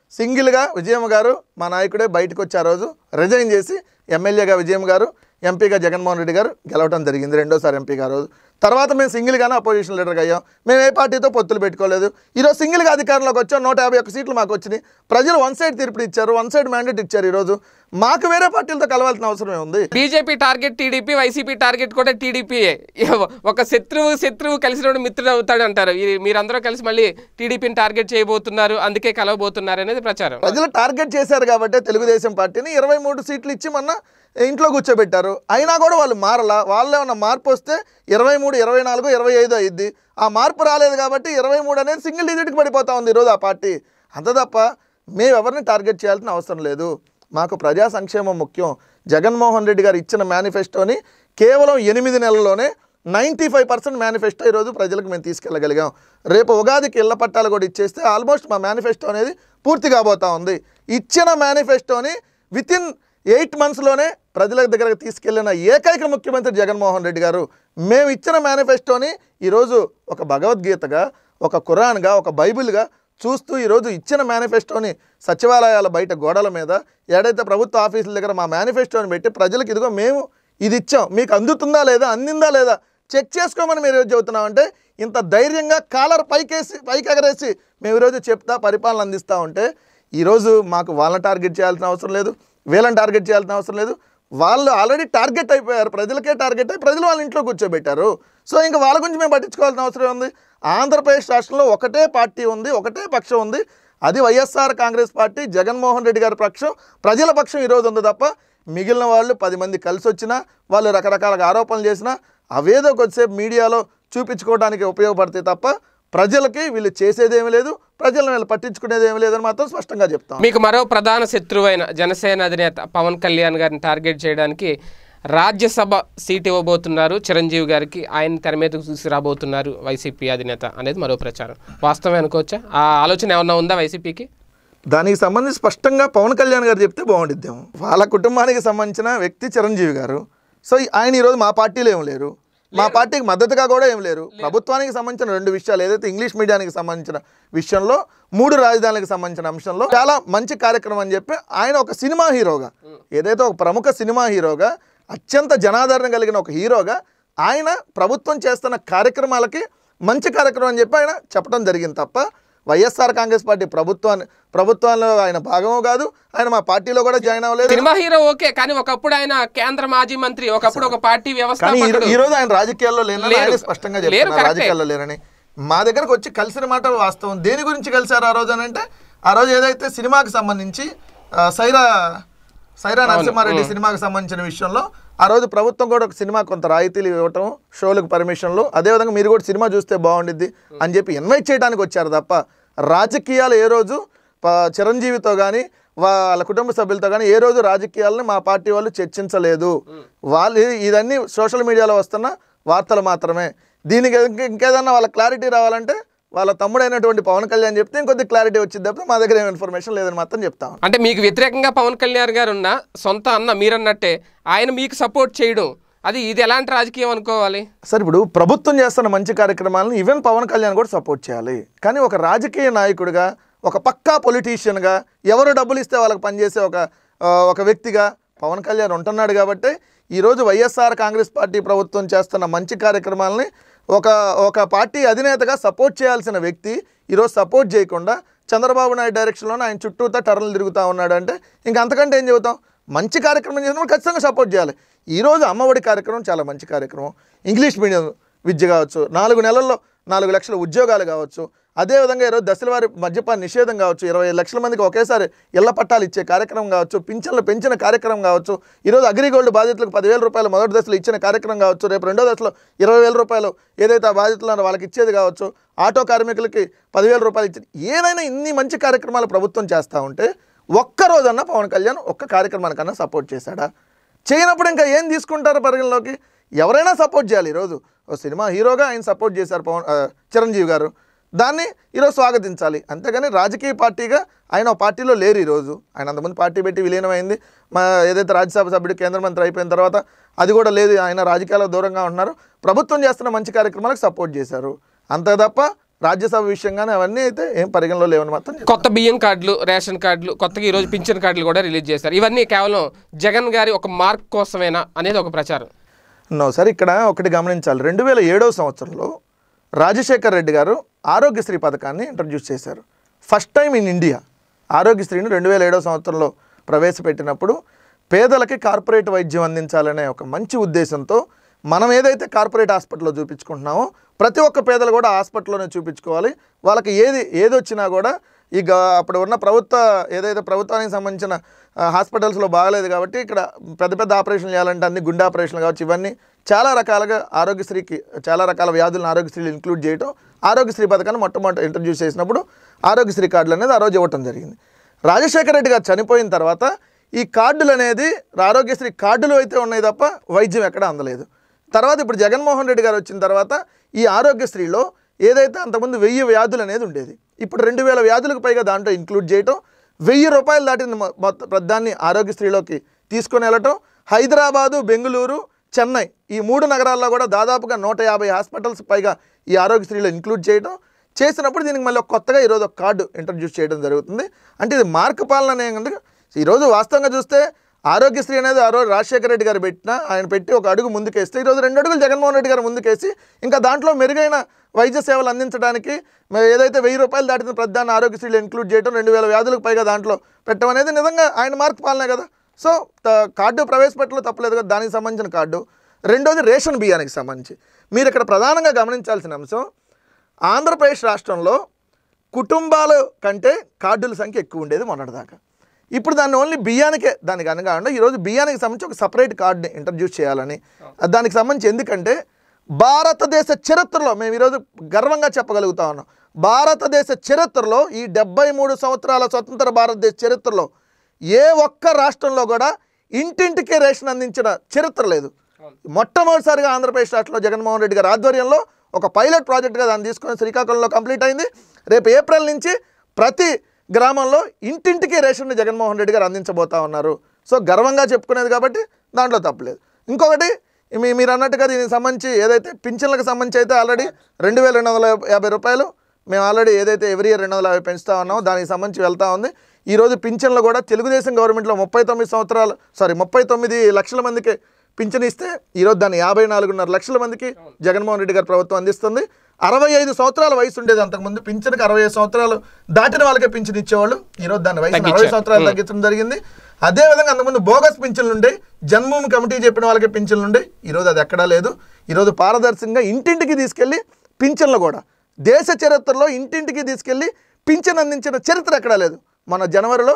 సింగిల్గా విజయమ్మ గారు మా నాయకుడే బయటకు వచ్చి ఆ రోజు రిజైన్ చేసి ఎమ్మెల్యేగా విజయమ్మ గారు ఎంపీగా జగన్మోహన్ రెడ్డి గారు గెలవడం జరిగింది రెండోసారి ఎంపీగా ఆ రోజు తర్వాత మేము సింగిల్గానే అపోజిషన్ లీడర్గా అయ్యాం మేము ఏ పార్టీతో పొత్తులు పెట్టుకోలేదు ఈరోజు సింగిల్గా అధికారంలోకి వచ్చాం నూట యాభై ఒక్క సీట్లు మాకు వచ్చినాయి ప్రజలు వన్ సైడ్ తీర్పు ఇచ్చారు వన్ సైడ్ మ్యాండేట్ ఇచ్చారు ఈరోజు మాకు వేరే పార్టీలతో కలవాల్సిన అవసరం ఏముంది BJP target TDP YCP target కూడా టీడీపీయే ఒక శత్రువు శత్రువు కలిసినప్పుడు మిత్రుడు అవుతాడు అంటారు ఇది మీరందరూ కలిసి మళ్ళీ టీడీపీని టార్గెట్ చేయబోతున్నారు అందుకే కలవబోతున్నారు అనేది ప్రచారం ప్రజలు టార్గెట్ చేశారు కాబట్టి తెలుగుదేశం పార్టీని ఇరవై మూడు సీట్లు ఇచ్చి మొన్న ఇంట్లో కూర్చోబెట్టారు అయినా కూడా వాళ్ళు మారలా వాళ్ళు ఏమన్నా మార్పు వస్తే ఇరవై మూడు ఇరవై నాలుగు ఇరవై ఐదు అయింది ఆ మార్పు రాలేదు కాబట్టి ఇరవై మూడు అనేది సింగిల్ డిజిట్కి పడిపోతా ఉంది ఈరోజు ఆ పార్టీ అంత తప్ప మేము ఎవరిని టార్గెట్ చేయాల్సిన అవసరం లేదు మాకు ప్రజా సంక్షేమం ముఖ్యం జగన్మోహన్ రెడ్డి గారు ఇచ్చిన మేనిఫెస్టోని కేవలం ఎనిమిది నెలల్లోనే నైంటీ ఫైవ్ పర్సెంట్ మేనిఫెస్టో ఈరోజు ప్రజలకు మేము తీసుకెళ్ళగలిగాం రేపు ఉగాదికి ఇళ్ల పట్టాలు కూడా ఇచ్చేస్తే ఆల్మోస్ట్ మా మేనిఫెస్టో అనేది పూర్తి కాబోతా ఉంది ఇచ్చిన మేనిఫెస్టోని విత్ ఇన్ ఎయిట్ మంత్స్లోనే ప్రజల దగ్గరకు తీసుకెళ్లిన ఏకైక ముఖ్యమంత్రి జగన్మోహన్ రెడ్డి గారు మేము ఇచ్చిన మేనిఫెస్టోని ఈరోజు ఒక భగవద్గీతగా ఒక ఖురాన్గా ఒక బైబిల్గా చూస్తూ ఈరోజు ఇచ్చిన మేనిఫెస్టోని సచివాలయాల బయట గోడల మీద ఏడైతే ప్రభుత్వ ఆఫీసుల దగ్గర మా మేనిఫెస్టోని పెట్టి ప్రజలకు ఇదిగో మేము ఇది ఇచ్చాం మీకు అందుతుందా లేదా అందిందా లేదా చెక్ చేసుకోమని మీరు ఈరోజు చెబుతున్నామంటే ఇంత ధైర్యంగా కాలర్ పైకేసి పైకి ఎగరేసి మేము ఈరోజు చెప్తా పరిపాలన అందిస్తూ ఉంటే ఈరోజు మాకు వాళ్ళని టార్గెట్ చేయాల్సిన అవసరం లేదు వీళ్ళని టార్గెట్ చేయాల్సిన అవసరం లేదు వాళ్ళు ఆల్రెడీ టార్గెట్ అయిపోయారు ప్రజలకే టార్గెట్ అయి ప్రజలు వాళ్ళ ఇంట్లో కూర్చోబెట్టారు సో ఇంకా వాళ్ళ గురించి మేము పట్టించుకోవాల్సిన అవసరం ఉంది ఆంధ్రప్రదేశ్ రాష్ట్రంలో ఒకటే పార్టీ ఉంది ఒకటే పక్షం ఉంది అది YSR Congress party Jaganmohan Reddy గారి పక్షం ప్రజల పక్షం ఈరోజు ఉంది తప్ప మిగిలిన వాళ్ళు పది మంది కలిసి వచ్చినా వాళ్ళు రకరకాల ఆరోపణలు చేసినా అవేదో కొద్దిసేపు మీడియాలో చూపించుకోవడానికి ఉపయోగపడతాయి తప్ప ప్రజలకి వీళ్ళు చేసేదేమీ లేదు ప్రజలను వీళ్ళు పట్టించుకునేది ఏమీ లేదని మాత్రం స్పష్టంగా చెప్తాం మీకు మరో ప్రధాన శత్రువైన జనసేన అధినేత పవన్ కళ్యాణ్ గారిని టార్గెట్ చేయడానికి రాజ్యసభ సీట్ ఇవ్వబోతున్నారు చిరంజీవి గారికి ఆయన తెర మీదకు తీసుకురాబోతున్నారు వైసీపీ అధినేత అనేది మరో ప్రచారం వాస్తవం అనుకోవచ్చా ఆ ఆలోచన ఏమన్నా ఉందా వైసీపీకి దానికి సంబంధించి స్పష్టంగా పవన్ కళ్యాణ్ గారు చెప్తే బాగుండిద్దాము వాళ్ళ కుటుంబానికి సంబంధించిన వ్యక్తి చిరంజీవి గారు సో ఆయన ఈరోజు మా పార్టీలో ఏం లేరు మా పార్టీకి మద్దతుగా కూడా ఏం లేరు ప్రభుత్వానికి సంబంధించిన రెండు విషయాలు ఏదైతే ఇంగ్లీష్ మీడియానికి సంబంధించిన విషయంలో మూడు రాజధానులకు సంబంధించిన అంశంలో చాలా మంచి కార్యక్రమం అని చెప్పి ఆయన ఒక సినిమా హీరోగా ఏదైతే ఒక ప్రముఖ సినిమా హీరోగా అత్యంత జనాదరణ కలిగిన ఒక హీరోగా ఆయన ప్రభుత్వం చేస్తున్న కార్యక్రమాలకి మంచి కార్యక్రమం అని చెప్పి ఆయన చెప్పడం జరిగింది తప్ప వైఎస్ఆర్ కాంగ్రెస్ పార్టీ ప్రభుత్వాన్ని ప్రభుత్వంలో ఆయన భాగమో కాదు ఆయన మా పార్టీలో కూడా జాయిన్ అవ్వలేదు సినిమా హీరో ఓకే కానీ ఒకప్పుడు ఆయన కేంద్ర మాజీ మంత్రి ఒకప్పుడు ఒక పార్టీ కానీ ఈ వ్యవస్థాపకుడు రో- ఈ రోజు ఆయన రాజకీయాల్లో లేరని లేరు. ఆయన స్పష్టంగా లేరు, చెప్తున్నారు కరెక్టే. రాజకీయాల్లో లేరని మా దగ్గరకు వచ్చి కలిసిన మాట వాస్తవం దేని గురించి కలిశారు ఆ రోజు అని అంటే ఆ రోజు ఏదైతే సినిమాకి సంబంధించి ఆ, సైరా సైరా నరసింహారెడ్డి సినిమాకి సంబంధించిన విషయంలో ఆ రోజు ప్రభుత్వం కూడా ఒక సినిమా కొంత రాయితీలు ఇవ్వటం షోలకు పర్మిషన్లు అదేవిధంగా మీరు కూడా సినిమా చూస్తే బాగుండిద్ది అని చెప్పి ఇన్వైట్ చేయడానికి వచ్చారు తప్ప రాజకీయాలు ఏ రోజు ప- చిరంజీవితో కానీ వాళ్ళ కుటుంబ సభ్యులతో కానీ ఏ రోజు రాజకీయాలను మా పార్టీ వాళ్ళు చర్చించలేదు వాళ్ళు ఇదన్నీ సోషల్ మీడియాలో వస్తున్న వార్తలు మాత్రమే దీనికి ఇంక- ఇంకేదన్నా వాళ్ళ క్లారిటీ రావాలంటే వాళ్ళ తమ్ముడైనటువంటి పవన్ కళ్యాణ్ చెప్తే ఇంకొద్ది క్లారిటీ వచ్చింది తప్ప మా దగ్గర ఏం ఇన్ఫర్మేషన్ లేదని మాత్రం చెప్తాం అంటే మీకు వ్యతిరేకంగా పవన్ కళ్యాణ్ గారు ఉన్న సొంత అన్న మీరన్నట్టే ఆయన మీకు సపోర్ట్ చేయడం అది ఇది ఎలాంటి రాజకీయం అనుకోవాలి సార్ ఇప్పుడు ప్రభుత్వం చేస్తున్న మంచి కార్యక్రమాలను ఈవెన్ పవన్ కళ్యాణ్ కూడా సపోర్ట్ చేయాలి కానీ ఒక రాజకీయ నాయకుడిగా ఒక పక్కా పొలిటీషియన్గా ఎవరు డబ్బులు ఇస్తే వాళ్ళకి పనిచేసే ఒక ఆ, ఒక వ్యక్తిగా పవన్ కళ్యాణ్ ఉంటున్నాడు కాబట్టి ఈరోజు వైఎస్ఆర్ కాంగ్రెస్ పార్టీ ప్రభుత్వం చేస్తున్న మంచి కార్యక్రమాలని ఒక ఒక పార్టీ అధినేతగా సపోర్ట్ చేయాల్సిన వ్యక్తి ఈరోజు సపోర్ట్ చేయకుండా చంద్రబాబు నాయుడు డైరెక్షన్లోనే ఆయన చుట్టూతా టర్నలు తిరుగుతూ ఉన్నాడు అంటే ఇంకా అంతకంటే ఏం చెబుతాం మంచి కార్యక్రమం చేసినప్పుడు ఖచ్చితంగా సపోర్ట్ చేయాలి ఈరోజు అమ్మఒడి కార్యక్రమం చాలా మంచి కార్యక్రమం ఇంగ్లీష్ మీడియం విద్య కావచ్చు నాలుగు నెలల్లో నాలుగు లక్షల ఉద్యోగాలు కావచ్చు అదేవిధంగా ఈరోజు దశల వారి మద్యపాన నిషేధం కావచ్చు ఇరవై ఐదు లక్షల మందికి ఒకేసారి ఇళ్ల పట్టాలు ఇచ్చే కార్యక్రమం కావచ్చు పింఛన్లు పెంచిన కార్యక్రమం కావచ్చు ఈరోజు అగ్రిగోల్డ్ బాధితులకు పదివేల రూపాయలు మొదటి దశలో ఇచ్చిన కార్యక్రమం కావచ్చు రేపు రెండో దశలో ఇరవై వేల రూపాయలు ఏదైతే ఆ బాధితులు ఉన్నారో వాళ్ళకి ఇచ్చేది కావచ్చు ఆటో కార్మికులకి పదివేల రూపాయలు ఇచ్చేది ఏదైనా ఇన్ని మంచి కార్యక్రమాలు ప్రభుత్వం చేస్తూ ఉంటే ఒక్క రోజన్నా పవన్ కళ్యాణ్ ఒక్క కార్యక్రమానికన్నా సపోర్ట్ చేశాడా చేయనప్పుడు ఇంకా ఏం తీసుకుంటారు పరిగణలోకి ఎవరైనా సపోర్ట్ చేయాలి ఈరోజు ఓ సినిమా హీరోగా ఆయన సపోర్ట్ చేశారు పవన్ ఆ, చిరంజీవి గారు దాన్ని ఈరోజు స్వాగతించాలి అంతేగాని రాజకీయ పార్టీగా ఆయన ఒక పార్టీలో లేరు ఈరోజు ఆయన అంతమంది పార్టీ పెట్టి విలీనమైంది మా ఏదైతే రాజ్యసభ సభ్యుడు కేంద్ర మంత్రి అయిపోయిన తర్వాత అది కూడా లేదు ఆయన రాజకీయాలకు దూరంగా ఉంటున్నారు ప్రభుత్వం చేస్తున్న మంచి కార్యక్రమాలకు సపోర్ట్ చేశారు అంతే తప్ప రాజ్యసభ విషయంగానే అవన్నీ అయితే ఏం పరిగణలో లేవని మాత్రం చెప్తాను. కొత్త బియ్యం కార్డులు రేషన్ కార్డులు కొత్తగా ఈరోజు పింఛన్ కార్డులు కూడా రిలీజ్ చేశారు ఇవన్నీ కేవలం జగన్ గారి ఒక మార్క్ కోసమేనా అనేది ఒక ప్రచారం నో సార్ ఇక్కడ ఒకటి గమనించాలి రెండు వేల ఏడవ సంవత్సరంలో రాజశేఖర్ రెడ్డి గారు ఆరోగ్యశ్రీ పథకాన్ని ఇంట్రడ్యూస్ చేశారు ఫస్ట్ టైం ఇన్ ఇండియా ఆరోగ్యశ్రీని రెండు వేల ఏడవ సంవత్సరంలో ప్రవేశపెట్టినప్పుడు పేదలకి కార్పొరేట్ వైద్యం అందించాలనే ఒక మంచి ఉద్దేశంతో మనం ఏదైతే కార్పొరేట్ హాస్పిటల్లో చూపించుకుంటున్నామో ప్రతి ఒక్క పేదలు కూడా హాస్పిటల్లోనే చూపించుకోవాలి వాళ్ళకి ఏది ఏది వచ్చినా కూడా ఈ గ అప్పుడు ఉన్న ప్రభుత్వ ఏదైతే ప్రభుత్వానికి సంబంధించిన ఆ, హాస్పిటల్స్లో బాగలేదు కాబట్టి ఇక్కడ పెద్ద పెద్ద ఆపరేషన్లు చేయాలంటే అన్ని గుండె ఆపరేషన్లు కావచ్చు ఇవన్నీ చాలా రకాలుగా ఆరోగ్యశ్రీకి చాలా రకాల వ్యాధులను ఆరోగ్యశ్రీలు ఇంక్లూడ్ చేయటం ఆరోగ్యశ్రీ పథకాన్ని మొట్టమొదటి ఇంట్రడ్యూస్ చేసినప్పుడు ఆరోగ్యశ్రీ కార్డులు అనేది ఆ రోజు ఇవ్వటం జరిగింది రాజశేఖర రెడ్డి గారు చనిపోయిన తర్వాత ఈ కార్డులు అనేది ఆరోగ్యశ్రీ కార్డులు అయితే ఉన్నాయి తప్ప వైద్యం ఎక్కడ అందలేదు తర్వాత ఇప్పుడు జగన్మోహన్ రెడ్డి గారు వచ్చిన తర్వాత ఈ ఆరోగ్యశ్రీలో ఏదైతే అంతకుముందు వెయ్యి వ్యాధులు అనేది ఉండేది ఇప్పుడు రెండు వేల వ్యాధులకు పైగా దాంట్లో ఇంక్లూడ్ చేయటం వెయ్యి రూపాయలు దాటిన మొ- మొత్తం దాన్ని ఆరోగ్యశ్రీలోకి తీసుకొని వెళ్ళటం హైదరాబాదు బెంగళూరు చెన్నై ఈ మూడు నగరాల్లో కూడా దాదాపుగా నూట యాభై హాస్పిటల్స్ పైగా ఈ ఆరోగ్యశ్రీలో ఇంక్లూడ్ చేయటం చేసినప్పుడు దీనికి మళ్ళీ ఒక కొత్తగా ఈరోజు ఒక కార్డు ఇంట్రడ్యూస్ చేయడం జరుగుతుంది అంటే ఇది మార్క్ పాలన అనేది ఈరోజు వాస్తవంగా చూస్తే ఆరోగ్యశ్రీ అనేది ఆ రోజు రాజశేఖర రెడ్డి గారు పెట్టిన ఆయన పెట్టి ఒక అడుగు ముందుకేస్తే ఈరోజు రెండు అడుగులు జగన్మోహన్ రెడ్డి గారు ముందుకేసి ఇంకా దాంట్లో మెరుగైన వైద్య సేవలు అందించడానికి మరి ఏదైతే వెయ్యి రూపాయలు దాటిన ప్రధాన ఆరోగ్యశ్రీలు ఇంక్లూడ్ చేయడం రెండు వేల వ్యాధులకు పైగా దాంట్లో పెట్టడం అనేది నిజంగా ఆయన మార్క్ పాలనే కదా సో త- కార్డు ప్రవేశపెట్టలో తప్పలేదు కదా దానికి సంబంధించిన కార్డు రెండోది రేషన్ బియ్యానికి సంబంధించి మీరు ఇక్కడ ప్రధానంగా గమనించాల్సిన అంశం ఆంధ్రప్రదేశ్ రాష్ట్రంలో కుటుంబాల కంటే కార్డుల సంఖ్య ఎక్కువ ఉండేది మొన్నటిదాకా ఇప్పుడు దాన్ని ఓన్లీ బియ్యానికే దానికి అనగా ఈరోజు బియ్యానికి సంబంధించి ఒక సపరేట్ కార్డుని ఇంట్రడ్యూస్ చేయాలని దానికి సంబంధించి ఎందుకంటే భారతదేశ చరిత్రలో మేము ఈరోజు గర్వంగా చెప్పగలుగుతా ఉన్నాం భారతదేశ చరిత్రలో ఈ డెబ్బై మూడు సంవత్సరాల స్వతంత్ర భారతదేశ చరిత్రలో ఏ ఒక్క రాష్ట్రంలో కూడా ఇంటింటికి రేషన్ అందించిన చరిత్ర లేదు మొట్టమొదటిసారిగా ఆంధ్రప్రదేశ్ రాష్ట్రంలో జగన్మోహన్ రెడ్డి గారి ఆధ్వర్యంలో ఒక పైలట్ ప్రాజెక్ట్గా దాన్ని తీసుకొని శ్రీకాకుళంలో కంప్లీట్ అయింది రేపు ఏప్రిల్ నుంచి ప్రతి గ్రామంలో ఇంటింటికి రేషన్ జగన్మోహన్ రెడ్డి గారు అందించబోతా ఉన్నారు సో గర్వంగా చెప్పుకునేది కాబట్టి దాంట్లో తప్పలేదు ఇంకొకటి మీ మీరు అన్నట్టుగా దీనికి సంబంధించి ఏదైతే పింఛన్లకు సంబంధించి అయితే ఆల్రెడీ రెండు వేల రెండు వందల యాభై రూపాయలు మేము ఆల్రెడీ ఏదైతే ఎవ్రీ ఇయర్ రెండు వందల యాభై పెంచుతా ఉన్నామో దానికి సంబంధించి వెళ్తా ఉంది ఈరోజు పింఛన్లు కూడా తెలుగుదేశం గవర్నమెంట్లో ముప్పై తొమ్మిది సంవత్సరాలు సారీ ముప్పై తొమ్మిది లక్షల మందికి పింఛన్ ఇస్తే ఈరోజు దాన్ని యాభై నాలుగున్నర లక్షల మందికి జగన్మోహన్ రెడ్డి గారి ప్రభుత్వం అందిస్తుంది అరవై ఐదు సంవత్సరాల వయసు ఉండేది అంతకుముందు పింఛన్కి అరవై ఐదు సంవత్సరాలు దాటిన వాళ్ళకే పింఛన్ ఇచ్చేవాళ్ళు ఈరోజు దాని వయసు అరవై తగ్గించారు. సంవత్సరాలు తగ్గించడం జరిగింది అదేవిధంగా అంతకుముందు బోగస్ పింఛన్లు ఉండే జన్మభూమి కమిటీ చెప్పిన వాళ్ళకి పింఛన్లు ఉండే ఈరోజు అది ఎక్కడా లేదు ఈరోజు పారదర్శకంగా ఇంటింటికి తీసుకెళ్ళి పింఛన్లు కూడా దేశ చరిత్రలో ఇంటింటికి తీసుకెళ్ళి పింఛన్ అందించిన చరిత్ర ఎక్కడా లేదు మన జనవరిలో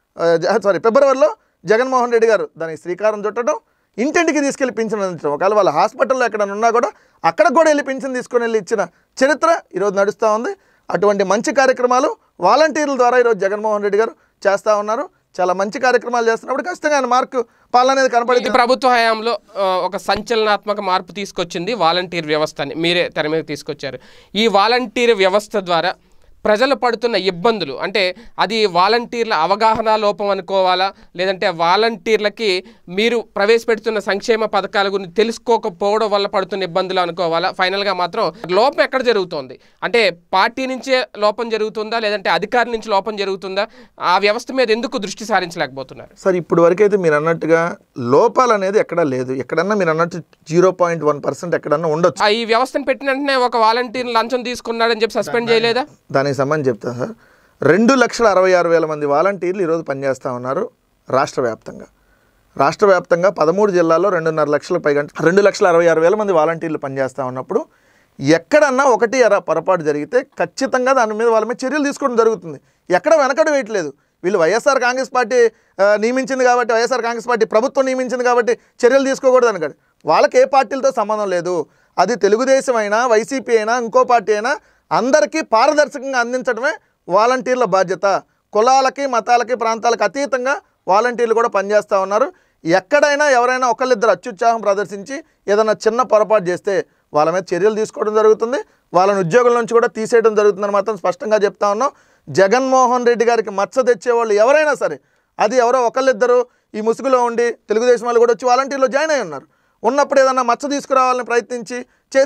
సారీ ఫిబ్రవరిలో జగన్మోహన్ రెడ్డి గారు దానికి శ్రీకారం చుట్టడం ఇంటింటికి తీసుకెళ్లి పింఛన్ అందించడం ఒకవేళ వాళ్ళ హాస్పిటల్లో ఎక్కడైనా ఉన్నా కూడా అక్కడ కూడా వెళ్ళి పింఛన్ తీసుకొని వెళ్ళి ఇచ్చిన చరిత్ర ఈరోజు నడుస్తూ ఉంది అటువంటి మంచి కార్యక్రమాలు వాలంటీర్ల ద్వారా ఈరోజు జగన్మోహన్ రెడ్డి గారు చేస్తూ ఉన్నారు చాలా మంచి కార్యక్రమాలు చేస్తున్నప్పుడు ఖచ్చితంగా ఆయన మార్కు పాలన అనేది ఈ కనపడింది ప్రభుత్వ హయాంలో ఆ, ఒక సంచలనాత్మక మార్పు తీసుకొచ్చింది వాలంటీర్ వ్యవస్థని మీరే తెర మీద తీసుకొచ్చారు ఈ వాలంటీర్ వ్యవస్థ ద్వారా ప్రజలు పడుతున్న ఇబ్బందులు అంటే అది వాలంటీర్ల అవగాహన లోపం అనుకోవాలా లేదంటే వాలంటీర్లకి మీరు ప్రవేశపెడుతున్న సంక్షేమ పథకాల గురించి తెలుసుకోకపోవడం వల్ల పడుతున్న ఇబ్బందులు అనుకోవాలా ఫైనల్గా మాత్రం లోపం ఎక్కడ జరుగుతోంది అంటే పార్టీ నుంచే లోపం జరుగుతుందా లేదంటే అధికారి నుంచి లోపం జరుగుతుందా ఆ వ్యవస్థ మీద ఎందుకు దృష్టి సారించలేకపోతున్నారు సార్ ఇప్పుడు వరకైతే మీరు అన్నట్టుగా లోపాలు అనేది ఎక్కడా లేదు ఎక్కడన్నా మీరు అన్నట్టు జీరో పాయింట్ వన్ పర్సెంట్ ఎక్కడన్నా ఉండొచ్చు ఆ ఈ వ్యవస్థను పెట్టిన వెంటనే ఒక వాలంటీర్ లంచం తీసుకున్నాడని చెప్పి సస్పెండ్ చేయలేదా దానికి సంబంధించి చెప్తా సార్ రెండు లక్షల అరవై ఆరు వేల మంది వాలంటీర్లు ఈరోజు పనిచేస్తూ ఉన్నారు రాష్ట్ర వ్యాప్తంగా రాష్ట్ర వ్యాప్తంగా పదమూడు జిల్లాల్లో రెండున్నర లక్షల పైగా రెండు లక్షల అరవై ఆరు వేల మంది వాలంటీర్లు పనిచేస్తూ ఉన్నప్పుడు ఎక్కడన్నా ఒకటి అర పొరపాటు జరిగితే ఖచ్చితంగా దాని మీద వాళ్ళ మీద చర్యలు తీసుకోవడం జరుగుతుంది ఎక్కడ వెనకడు వేయట్లేదు వీళ్ళు వైఎస్ఆర్ కాంగ్రెస్ పార్టీ ఆ, నియమించింది కాబట్టి వైఎస్ఆర్ కాంగ్రెస్ పార్టీ ప్రభుత్వం నియమించింది కాబట్టి చర్యలు తీసుకోకూడదు అనగాడు వాళ్ళకి ఏ పార్టీలతో సంబంధం లేదు అది తెలుగుదేశం అయినా వైసీపీ అయినా ఇంకో పార్టీ అయినా అందరికీ పారదర్శకంగా అందించడమే వాలంటీర్ల బాధ్యత కులాలకి మతాలకి ప్రాంతాలకు అతీతంగా వాలంటీర్లు కూడా పనిచేస్తూ ఉన్నారు ఎక్కడైనా ఎవరైనా ఒకళ్ళిద్దరు అత్యుత్సాహం ప్రదర్శించి ఏదైనా చిన్న పొరపాటు చేస్తే వాళ్ళ మీద చర్యలు తీసుకోవడం జరుగుతుంది వాళ్ళని ఉద్యోగుల నుంచి కూడా తీసేయడం జరుగుతుందని మాత్రం స్పష్టంగా చెప్తా ఉన్నాం జగన్మోహన్ రెడ్డి గారికి మచ్చ తెచ్చేవాళ్ళు ఎవరైనా సరే అది ఎవరో ఒకళ్ళిద్దరు ఈ ముసుగులో ఉండి తెలుగుదేశం వాళ్ళు కూడా వచ్చి వాలంటీర్లో జాయిన్ అయి ఉన్నారు ఉన్నప్పుడు ఏదన్నా మచ్చ తీసుకురావాలని ప్రయత్నించి చేస్తే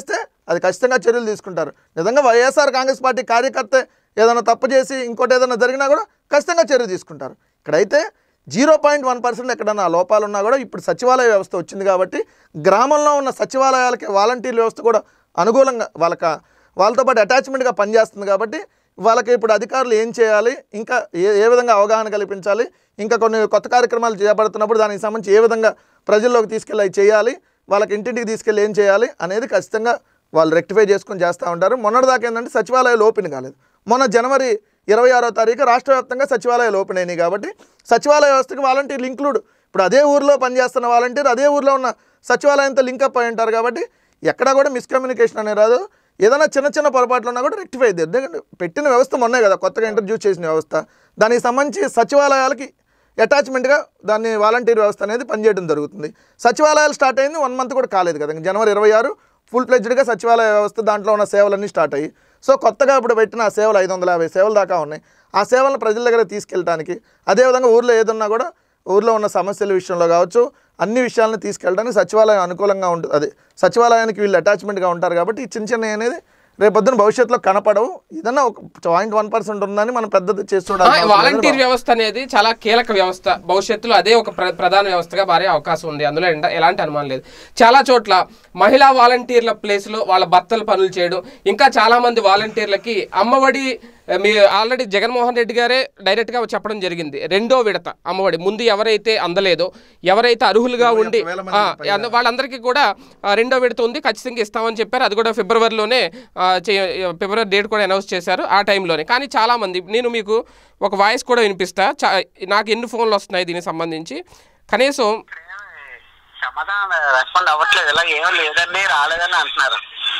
అది ఖచ్చితంగా చర్యలు తీసుకుంటారు నిజంగా వైఎస్ఆర్ కాంగ్రెస్ పార్టీ కార్యకర్త ఏదైనా తప్పు చేసి ఇంకోటి ఏదైనా జరిగినా కూడా ఖచ్చితంగా చర్య తీసుకుంటారు ఇక్కడైతే జీరో పాయింట్ వన్ పర్సెంట్ ఎక్కడన్నా లోపాలు ఉన్నా కూడా ఇప్పుడు సచివాలయ వ్యవస్థ వచ్చింది కాబట్టి గ్రామంలో ఉన్న సచివాలయాలకి వాలంటీర్ వ్యవస్థ కూడా అనుకూలంగా వాళ్ళకి వాళ్ళతో పాటు అటాచ్మెంట్గా పనిచేస్తుంది కాబట్టి వాళ్ళకి ఇప్పుడు అధికారులు ఏం చేయాలి ఇంకా ఏ ఏ విధంగా అవగాహన కల్పించాలి ఇంకా కొన్ని కొత్త కార్యక్రమాలు చేపడుతున్నప్పుడు దానికి సంబంధించి ఏ విధంగా ప్రజల్లోకి తీసుకెళ్ళి అవి చేయాలి వాళ్ళకి ఇంటింటికి తీసుకెళ్ళి ఏం చేయాలి అనేది ఖచ్చితంగా వాళ్ళు రెక్టిఫై చేసుకొని చేస్తూ ఉంటారు మొన్నటిదాకా ఏంటంటే సచివాలయాలు ఓపెన్ కాలేదు మొన్న జనవరి ఇరవై ఆరో తారీఖు రాష్ట్ర వ్యాప్తంగా సచివాలయాలు ఓపెన్ అయినాయి కాబట్టి సచివాలయ వ్యవస్థకి వాలంటీర్లు ఇంక్లూడ్ ఇప్పుడు అదే ఊర్లో పనిచేస్తున్న వాలంటీర్ అదే ఊర్లో ఉన్న సచివాలయంతో లింకప్ అయి ఉంటారు కాబట్టి ఎక్కడా కూడా మిస్కమ్యూనికేషన్ అనేది రాదు ఏదైనా చిన్న చిన్న పొరపాట్లు ఉన్నా కూడా రెక్టిఫై అయ్యింది ఎందుకంటే పెట్టిన వ్యవస్థ మొన్నే కదా కొత్తగా ఇంట్రడ్యూస్ చేసిన వ్యవస్థ దానికి సంబంధించి సచివాలయాలకి అటాచ్మెంట్గా దాన్ని వాలంటీర్ వ్యవస్థ అనేది పనిచేయడం జరుగుతుంది సచివాలయాలు స్టార్ట్ అయింది వన్ మంత్ కూడా కాలేదు కదా ఇంక జనవరి ఇరవై ఆరు ఫుల్ ప్లెడ్జ్డ్గా సచివాలయ వ్యవస్థ దాంట్లో ఉన్న సేవలన్నీ స్టార్ట్ అయ్యి సో కొత్తగా ఇప్పుడు పెట్టిన ఆ సేవలు ఐదు వందల యాభై సేవల దాకా ఉన్నాయి ఆ సేవలను ప్రజల దగ్గర తీసుకెళ్ళడానికి అదేవిధంగా ఊర్లో ఏదున్నా కూడా ఊర్లో ఉన్న సమస్యల విషయంలో కావచ్చు అన్ని విషయాలను తీసుకెళ్ళడానికి సచివాలయం అనుకూలంగా ఉంటుంది అదే సచివాలయానికి వీళ్ళు అటాచ్మెంట్గా ఉంటారు కాబట్టి ఈ చిన్న చిన్న అనేది రేపొద్దున భవిష్యత్తులో కనపడవు ఏదన్నా ఒక పాయింట్ వన్ పర్సెంట్ ఉందని మనం పెద్దది చేసి ఆ, చూడాలి వాలంటీర్ వ్యవస్థ అనేది చాలా కీలక వ్యవస్థ భవిష్యత్తులో అదే ఒక ప్ర- ప్రధాన వ్యవస్థగా మారే అవకాశం ఉంది అందులో ఎండ- ఎలాంటి అనుమానం లేదు చాలా చోట్ల మహిళా వాలంటీర్ల ప్లేస్లో వాళ్ళ భర్తలు పనులు చేయడం ఇంకా చాలా మంది వాలంటీర్లకి అమ్మఒడి ఆ, మీ ఆల్రెడీ జగన్మోహన్ రెడ్డి గారే డైరెక్ట్గా చెప్పడం జరిగింది రెండో విడత అమ్మఒడి ముందు ఎవరైతే అందలేదో ఎవరైతే అర్హులుగా ఉండి వేల ఆ, అంద- వాళ్ళందరికీ కూడా ఆ, రెండో విడత ఉంది ఖచ్చితంగా ఇస్తామని చెప్పారు అది కూడా ఫిబ్రవరిలోనే ఆ, చే- ఫిబ్రవరి డేట్ కూడా అనౌన్స్ చేశారు ఆ టైంలోనే కానీ చాలామంది నేను మీకు ఒక వాయిస్ కూడా వినిపిస్తా చా- నాకు ఎన్ని ఫోన్లు వస్తున్నాయి దీనికి సంబంధించి కనీసం సమాధానం రెస్పాండ్ అవ్వట్లేదు ఇలా ఏం లేదండి రాలేదని అంటున్నారు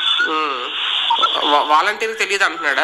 వాలంటీర్ తెలియదు అంటున్నాడా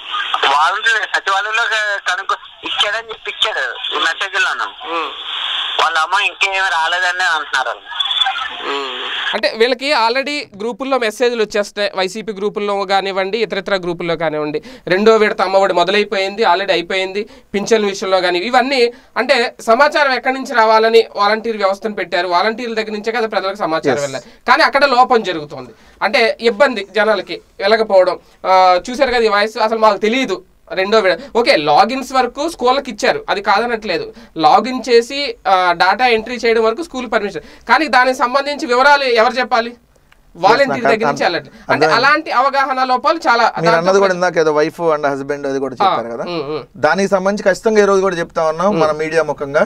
వాళ్ళు సచివాలయంలో క- కనుక్కో ఇచ్చాడని చెప్పి ఇచ్చాడు ఈ మెసేజ్లోను ఉమ్, వాళ్ళ అమ్మ ఇంకేమి రాలేదని అంటున్నారు వాళ్ళు. ఉమ్. అంటే వీళ్ళకి ఆల్రెడీ గ్రూపుల్లో మెసేజ్లు వచ్చేస్తాయి వైసీపీ గ్రూపుల్లో కానివ్వండి ఇతరితర గ్రూపుల్లో కానివ్వండి రెండో విడత అమ్మఒడి మొదలైపోయింది ఆల్రెడీ అయిపోయింది పింఛన్ విషయంలో కానీ ఇవన్నీ అంటే సమాచారం ఎక్కడి నుంచి రావాలని వాలంటీర్ వ్యవస్థను పెట్టారు వాలంటీర్ల దగ్గర నుంచే కదా ప్రజలకు సమాచారం వెళ్ళాలి కానీ అక్కడ లోపం జరుగుతుంది అంటే ఇబ్బంది జనాలకి వెళ్ళకపోవడం ఆ, చూశారు కదా ఈ వాయిస్ అసలు మాకు తెలియదు రెండో విడ ఓకే లాగిన్స్ వరకు స్కూళ్ళకి ఇచ్చారు అది కాదనట్లేదు లాగిన్ చేసి డాటా ఎంట్రీ చేయడం వరకు స్కూల్ పర్మిషన్ కానీ దానికి సంబంధించి వివరాలు ఎవరు చెప్పాలి వాలంటీర్ నాకు దగ్గర నుంచి అర్థం- వెళ్ళట్లేదు అంటే అలాంటి అవగాహన లోపాలు చాలా మీరు అన్నది కూడా ఇందాక ఏదో వైఫ్ అండ్ హస్బెండ్ అది కూడా చెప్పారు కదా ఉమ్, ఉమ్. దానికి సంబంధించి ఖచ్చితంగా ఈ రోజు కూడా చెప్తా ఉన్నాం మన మీడియా ముఖంగా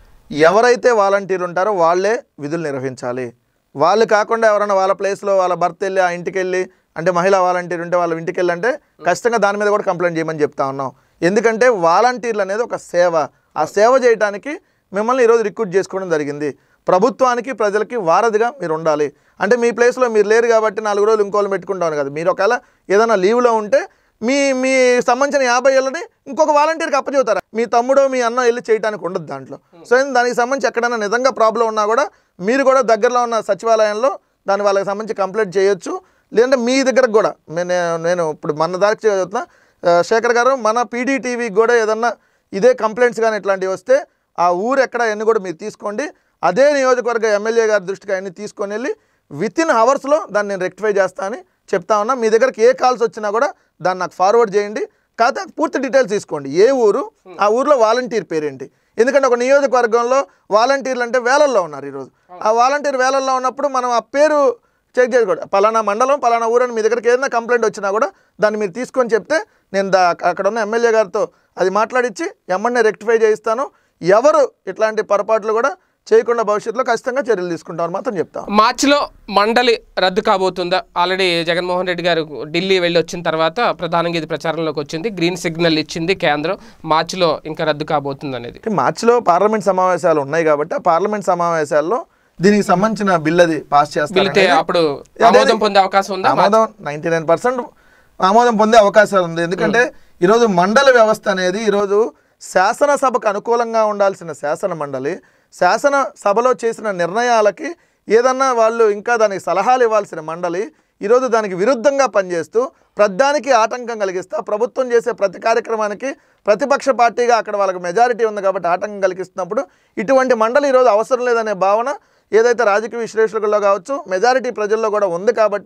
ఎవరైతే వాలంటీర్లు ఉంటారో వాళ్ళే విధులు నిర్వహించాలి వాళ్ళు కాకుండా ఎవరైనా వాళ్ళ ప్లేస్లో వాళ్ళ భర్త వెళ్ళి ఆ ఇంటికి వెళ్ళి అంటే మహిళా వాలంటీర్ ఉంటే వాళ్ళ ఇంటికి వెళ్ళి అంటే ఖచ్చితంగా దాని మీద కూడా కంప్లైంట్ చేయమని చెప్తా ఉన్నాం ఎందుకంటే వాలంటీర్లు అనేది ఒక సేవ ఆ సేవ చేయడానికి మిమ్మల్ని ఈరోజు రిక్రూట్ చేసుకోవడం జరిగింది ప్రభుత్వానికి ప్రజలకి వారధిగా మీరు ఉండాలి అంటే మీ ప్లేస్లో మీరు లేరు కాబట్టి నాలుగు రోజులు ఇంకోళ్ళు పెట్టుకుంటాను కదా మీరు ఒకవేళ ఏదైనా లీవ్లో ఉంటే మీ మీ సంబంధించిన యాభై ఏళ్ళని ఇంకొక వాలంటీర్కి అప్పచెబుతారా మీ తమ్ముడో మీ అన్న వెళ్ళి చేయడానికి ఉండదు దాంట్లో సో ఏంది దానికి సంబంధించి ఎక్కడైనా నిజంగా ప్రాబ్లం ఉన్నా కూడా మీరు కూడా దగ్గరలో ఉన్న సచివాలయంలో దాని వాళ్ళకి సంబంధించి కంప్లైంట్ చేయొచ్చు లేదంటే మీ దగ్గరకు కూడా నేను నేను ఇప్పుడు మన దానికి చెప్తున్నా ఆ, శేఖర్ గారు మన పీడీటీవీకి కూడా ఏదన్నా ఇదే కంప్లైంట్స్ కానీ ఇట్లాంటివి వస్తే ఆ ఊరు ఎక్కడ అన్ని కూడా మీరు తీసుకోండి అదే నియోజకవర్గ ఎమ్మెల్యే గారి దృష్టికి అన్ని తీసుకొని వెళ్ళి విత్ ఇన్ అవర్స్లో దాన్ని నేను రెక్టిఫై చేస్తా అని చెప్తా ఉన్నా మీ దగ్గరికి ఏ కాల్స్ వచ్చినా కూడా దాన్ని నాకు ఫార్వర్డ్ చేయండి కాకపోతే పూర్తి డీటెయిల్స్ తీసుకోండి ఏ ఊరు ఆ ఊర్లో వాలంటీర్ పేరేంటి ఎందుకంటే ఒక నియోజకవర్గంలో వాలంటీర్లు అంటే వేలల్లో ఉన్నారు ఈరోజు ఆ వాలంటీర్ వేలల్లో ఉన్నప్పుడు మనం ఆ పేరు చెక్ చేసుకోండి పలానా మండలం పలానా ఊరని మీ దగ్గరికి ఏదైనా కంప్లైంట్ వచ్చినా కూడా దాన్ని మీరు తీసుకొని చెప్తే నేను దా అక్కడ ఉన్న ఎమ్మెల్యే గారితో అది మాట్లాడించి ఎమ్మడిని రెక్టిఫై చేయిస్తాను ఎవరు ఇట్లాంటి పొరపాట్లు కూడా చేయకుండా భవిష్యత్తులో ఖచ్చితంగా చర్యలు తీసుకుంటామని మాత్రం చెప్తాం మార్చిలో మండలి రద్దు కాబోతుందా ఆల్రెడీ జగన్మోహన్ రెడ్డి గారు ఢిల్లీ వెళ్ళి వచ్చిన తర్వాత ప్రధానంగా ఇది ప్రచారంలోకి వచ్చింది గ్రీన్ సిగ్నల్ ఇచ్చింది కేంద్రం మార్చిలో ఇంకా రద్దు కాబోతుంది అనేది అంటే మార్చిలో పార్లమెంట్ సమావేశాలు ఉన్నాయి కాబట్టి ఆ పార్లమెంట్ సమావేశాల్లో దీనికి సంబంధించిన బిల్ అది పాస్ వెళితే చేస్తారు అప్పుడు ఆమోదం పొందే అవకాశం ఉందా ఆమోదం నైంటీ నైన్ పర్సెంట్ ఆమోదం పొందే అవకాశాలు ఉంది ఎందుకంటే ఈరోజు మండల వ్యవస్థ అనేది ఈరోజు శాసనసభకు అనుకూలంగా ఉండాల్సిన శాసన మండలి శాసన సభలో చేసిన నిర్ణయాలకి ఏదన్నా వాళ్ళు ఇంకా దానికి సలహాలు ఇవ్వాల్సిన మండలి ఈరోజు దానికి విరుద్ధంగా పనిచేస్తూ ప్రధానికి ఆటంకం కలిగిస్తా ప్రభుత్వం చేసే ప్రతి కార్యక్రమానికి ప్రతిపక్ష పార్టీగా అక్కడ వాళ్ళకి మెజారిటీ ఉంది కాబట్టి ఆటంకం కలిగిస్తున్నప్పుడు ఇటువంటి మండలి ఈరోజు అవసరం లేదనే భావన ఏదైతే రాజకీయ విశ్లేషకుల్లో కావచ్చు మెజారిటీ ప్రజల్లో కూడా ఉంది కాబట్టి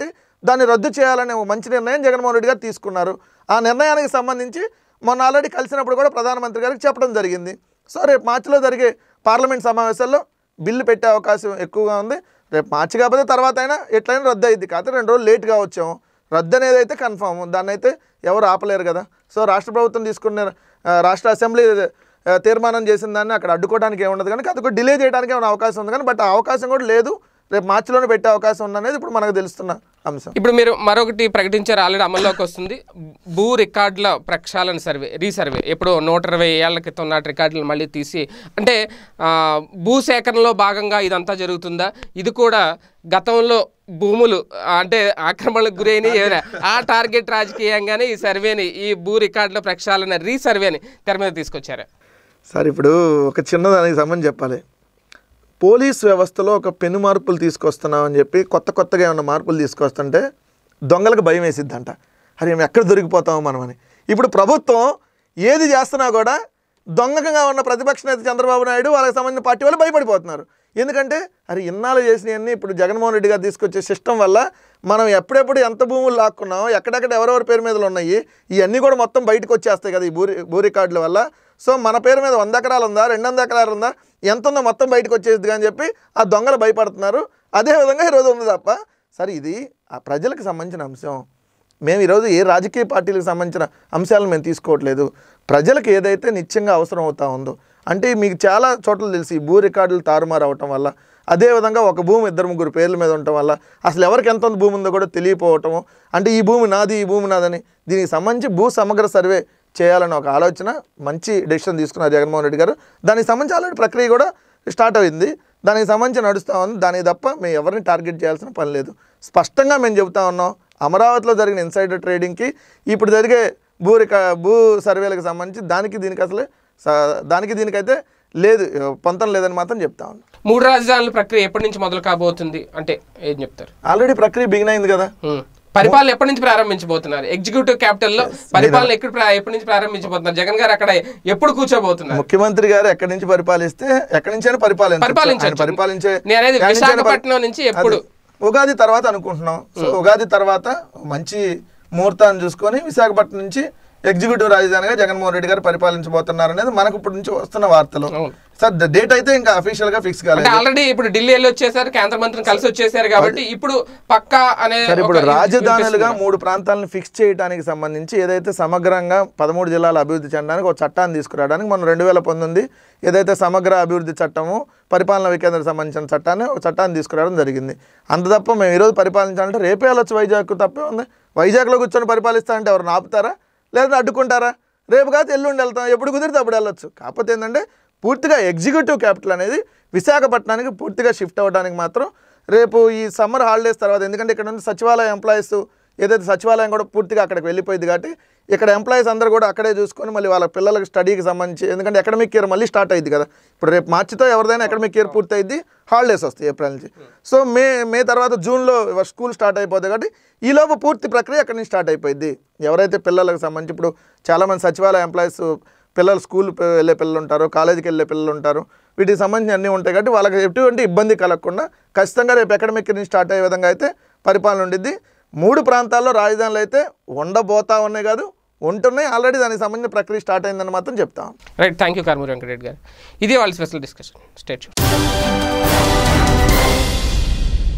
దాన్ని రద్దు చేయాలనే ఒక మంచి నిర్ణయం జగన్మోహన్ రెడ్డి గారు తీసుకున్నారు ఆ నిర్ణయానికి సంబంధించి మొన్న ఆల్రెడీ కలిసినప్పుడు కూడా ప్రధానమంత్రి గారికి చెప్పడం జరిగింది సో రేపు మార్చిలో జరిగే పార్లమెంట్ సమావేశాల్లో బిల్లు పెట్టే అవకాశం ఎక్కువగా ఉంది రేపు మార్చి కాకపోతే తర్వాత అయినా ఎట్లయినా రద్దు అయింది కాకపోతే రెండు రోజులు లేట్గా వచ్చాము రద్దు అనేది అయితే కన్ఫామ్ దాన్ని అయితే ఎవరు ఆపలేరు కదా సో రాష్ట్ర ప్రభుత్వం తీసుకున్న ఆ, రాష్ట్ర అసెంబ్లీ ఆ, తీర్మానం చేసిన దాన్ని అక్కడ అడ్డుకోవడానికి ఏముండదు కానీ అది కూడా డిలే చేయడానికి ఏమైనా అవకాశం ఉంది కానీ బట్ ఆ అవకాశం కూడా లేదు రేపు మార్చిలోనే పెట్టే అవకాశం ఉందనేది ఇప్పుడు మనకు తెలుస్తున్న అంశం ఇప్పుడు మీరు మరొకటి ప్రకటించారు ఆల్రెడీ అమల్లోకి వస్తుంది భూ రికార్డుల ప్రక్షాళన సర్వే రీసర్వే ఎప్పుడు నూట ఇరవై ఏళ్ల క్రితం నాటి రికార్డులను మళ్ళీ తీసి అంటే ఆ, భూ సేకరణలో భాగంగా ఇదంతా జరుగుతుందా ఇది కూడా గతంలో భూములు ఆ, అంటే ఆక్రమణలకు గురైన ఏదైనా ఆ టార్గెట్ రాజకీయంగానే ఈ సర్వేని ఈ భూ రికార్డుల ప్రక్షాళన రీసర్వేని తెర మీద తీసుకొచ్చారు సార్ ఇప్పుడు ఒక చిన్నదానికి సంబంధించి చెప్పాలి పోలీస్ వ్యవస్థలో ఒక పెను మార్పులు తీసుకొస్తున్నామని చెప్పి కొత్త కొత్తగా ఏమైనా మార్పులు తీసుకొస్తుంటే దొంగలకు భయం వేసిద్దంట అరే మేము ఎక్కడ దొరికిపోతామో మనమని ఇప్పుడు ప్రభుత్వం ఏది చేస్తున్నా కూడా దొంగకంగా ఉన్న ప్రతిపక్ష నేత చంద్రబాబు నాయుడు వాళ్ళకి సంబంధించిన పార్టీ వాళ్ళు భయపడిపోతున్నారు ఎందుకంటే అరే ఇన్నాళ్ళు చేసినవన్నీ ఇప్పుడు జగన్మోహన్ రెడ్డి గారు తీసుకొచ్చే సిస్టమ్ వల్ల మనం ఎప్పుడెప్పుడు ఎంత భూములు లాక్కున్నామో ఎక్కడెక్కడ ఎవరెవరి పేరు మీద ఉన్నాయి ఇవన్నీ కూడా మొత్తం బయటకు వచ్చేస్తాయి కదా ఈ భూ భూ రికార్డుల వల్ల సో మన పేరు మీద వంద ఎకరాలు ఉందా రెండు వందల ఎకరాలు ఉందా ఎంత ఉందో మొత్తం బయటకు వచ్చేది అని చెప్పి ఆ దొంగలు భయపడుతున్నారు అదేవిధంగా ఈరోజు ఉంది తప్ప సరే ఇది ఆ ప్రజలకు సంబంధించిన అంశం మేము ఈరోజు ఏ రాజకీయ పార్టీలకు సంబంధించిన అంశాలను మేము తీసుకోవట్లేదు ప్రజలకు ఏదైతే నిత్యంగా అవసరం అవుతా ఉందో అంటే మీకు చాలా చోట్ల తెలిసి ఈ భూ రికార్డులు తారుమారు అవటం వల్ల అదేవిధంగా ఒక భూమి ఇద్దరు ముగ్గురు పేర్ల మీద ఉండటం వల్ల అసలు ఎవరికి ఎంత భూమి ఉందో కూడా తెలియపోవటము అంటే ఈ భూమి నాది ఈ భూమి నాదని దీనికి సంబంధించి భూ సమగ్ర సర్వే చేయాలని ఒక ఆలోచన మంచి డెసిషన్ తీసుకున్నారు జగన్మోహన్ రెడ్డి గారు దానికి సంబంధించి ఆల్రెడీ ప్రక్రియ కూడా స్టార్ట్ అయింది దానికి సంబంధించి నడుస్తూ ఉంది దానికి తప్ప మేము ఎవరిని టార్గెట్ చేయాల్సిన పని లేదు స్పష్టంగా మేము చెబుతా ఉన్నాం అమరావతిలో జరిగిన ఇన్సైడర్ ట్రేడింగ్కి ఇప్పుడు జరిగే భూ రికా భూ సర్వేలకు సంబంధించి దానికి దీనికి అసలే స- దానికి దీనికైతే లేదు పొంతం లేదని మాత్రం చెప్తా ఉన్నాం మూడు రాజధానుల ప్రక్రియ ఎప్పటి నుంచి మొదలు కాబోతుంది అంటే ఏం చెప్తారు ఆల్రెడీ ప్రక్రియ బిగిన్ అయింది కదా ఉమ్. పరిపాలన ఎప్పటి నుంచి ప్రారంభించబోతున్నారు ఎగ్జిక్యూటివ్ క్యాపిటల్ లో పరిపాలన ఎక్కడ ప్రా- ఎప్పటి నుంచి ప్రారంభించబోతున్నారు జగన్ గారు అక్కడ ఎప్పుడు కూర్చోబోతున్నారు ముఖ్యమంత్రి గారు ఎక్కడి నుంచి పరిపాలిస్తే ఎక్కడి నుంచైనా పరిపాలించ పరిపాలించొచ్చు. పరిపాలించే నేను అనేది ఎక్కడి నుంచైనా పరి- విశాఖపట్నం నుంచి ఎప్పుడు? అదే. ఉగాది తర్వాత అనుకుంటున్నాం సో ఉగాది తర్వాత మంచి ముహూర్తాన్ని చూసుకొని విశాఖపట్నం నుంచి ఎగ్జిక్యూటివ్ రాజధానిగా జగన్మోహన్ రెడ్డి గారు పరిపాలించబోతున్నారు అనేది మనకు ఇప్పటి నుంచి వస్తున్న వార్తలు అవును. సార్ డేట్ అయితే ఇంకా అఫీషియల్ గా ఫిక్స్ అంటే కాలేదు ఆల్రెడీ ఇప్పుడు ఢిల్లీ వెళ్ళి వచ్చేసారు కేంద్ర మంత్రిని కలిసి వచ్చేసారు కాబట్టి ఇప్పుడు పక్కా అనే సరే ఇప్పుడు ఒక- రాజధానులుగా మూడు ప్రాంతాలను ఫిక్స్ చేయడానికి సంబంధించి ఏదైతే సమగ్రంగా పదమూడు జిల్లాల అభివృద్ధి చెందడానికి ఒక చట్టాన్ని తీసుకురావడానికి మనం రెండు వేల పంతొమ్మిది ఏదైతే సమగ్ర అభివృద్ధి చట్టము పరిపాలన వికేంద్రకు సంబంధించిన చట్టాన్ని ఒక చట్టాన్ని తీసుకురావడం జరిగింది అంత తప్ప మేము ఈరోజు పరిపాలించాలంటే రేపే వెళ్ళొచ్చు వైజాగ్ తప్పే ఉంది వైజాగ్లో కూర్చొని పరిపాలిస్తా అంటే ఎవరు ఆపుతారా లేదా అడ్డుకుంటారా రేపు కాదు ఎల్లుండి వెళ్తాం ఎప్పుడు కుదిరితే అప్పుడు వెళ్ళొచ్చు కాకపోతే ఏంటంటే పూర్తిగా ఎగ్జిక్యూటివ్ క్యాపిటల్ అనేది విశాఖపట్నానికి పూర్తిగా షిఫ్ట్ అవ్వడానికి మాత్రం రేపు ఈ సమ్మర్ హాలిడేస్ తర్వాత ఎందుకంటే ఇక్కడ ఉన్న సచివాలయ ఎంప్లాయీస్ ఏదైతే సచివాలయం కూడా పూర్తిగా అక్కడికి వెళ్ళిపోయింది కాబట్టి ఇక్కడ ఎంప్లాయీస్ అందరూ కూడా అక్కడే చూసుకొని మళ్ళీ వాళ్ళ పిల్లలకి స్టడీకి సంబంధించి ఎందుకంటే అకాడమిక్ ఇయర్ మళ్ళీ స్టార్ట్ అయింది కదా ఇప్పుడు రేపు మార్చితో ఎవరిదైనా అకాడమిక్ ఇయర్ పూర్తి అయింది హాలిడేస్ వస్తాయి ఏప్రిల్ నుంచి సో మే మే తర్వాత జూన్లో స్కూల్ స్టార్ట్ అయిపోతుంది కాబట్టి ఈలోపు పూర్తి ప్రక్రియ అక్కడి నుంచి స్టార్ట్ అయిపోయింది ఎవరైతే పిల్లలకు సంబంధించి ఇప్పుడు చాలామంది సచివాలయ ఎంప్లాయీస్ పిల్లలు స్కూల్ వెళ్ళే పిల్లలు ఉంటారు కాలేజీకి వెళ్ళే పిల్లలు ఉంటారు వీటికి సంబంధించి అన్నీ ఉంటాయి కాబట్టి వాళ్ళకి ఎటువంటి ఇబ్బంది కలగకుండా ఖచ్చితంగా రేపు అకాడమిక్ నుంచి స్టార్ట్ అయ్యే విధంగా అయితే పరిపాలన ఉండిద్ది మూడు ప్రాంతాల్లో రాజధానులు అయితే ఉండబోతా ఉన్నాయి కాదు ఉంటున్నాయి ఆల్రెడీ దానికి సంబంధించిన ప్రక్రియ స్టార్ట్ అయిందని మాత్రం చెప్తాను right thank you Karumuri Venkata Reddy గారు ఇది వాళ్ళ స్పెషల్ డిస్కషన్ స్టేట్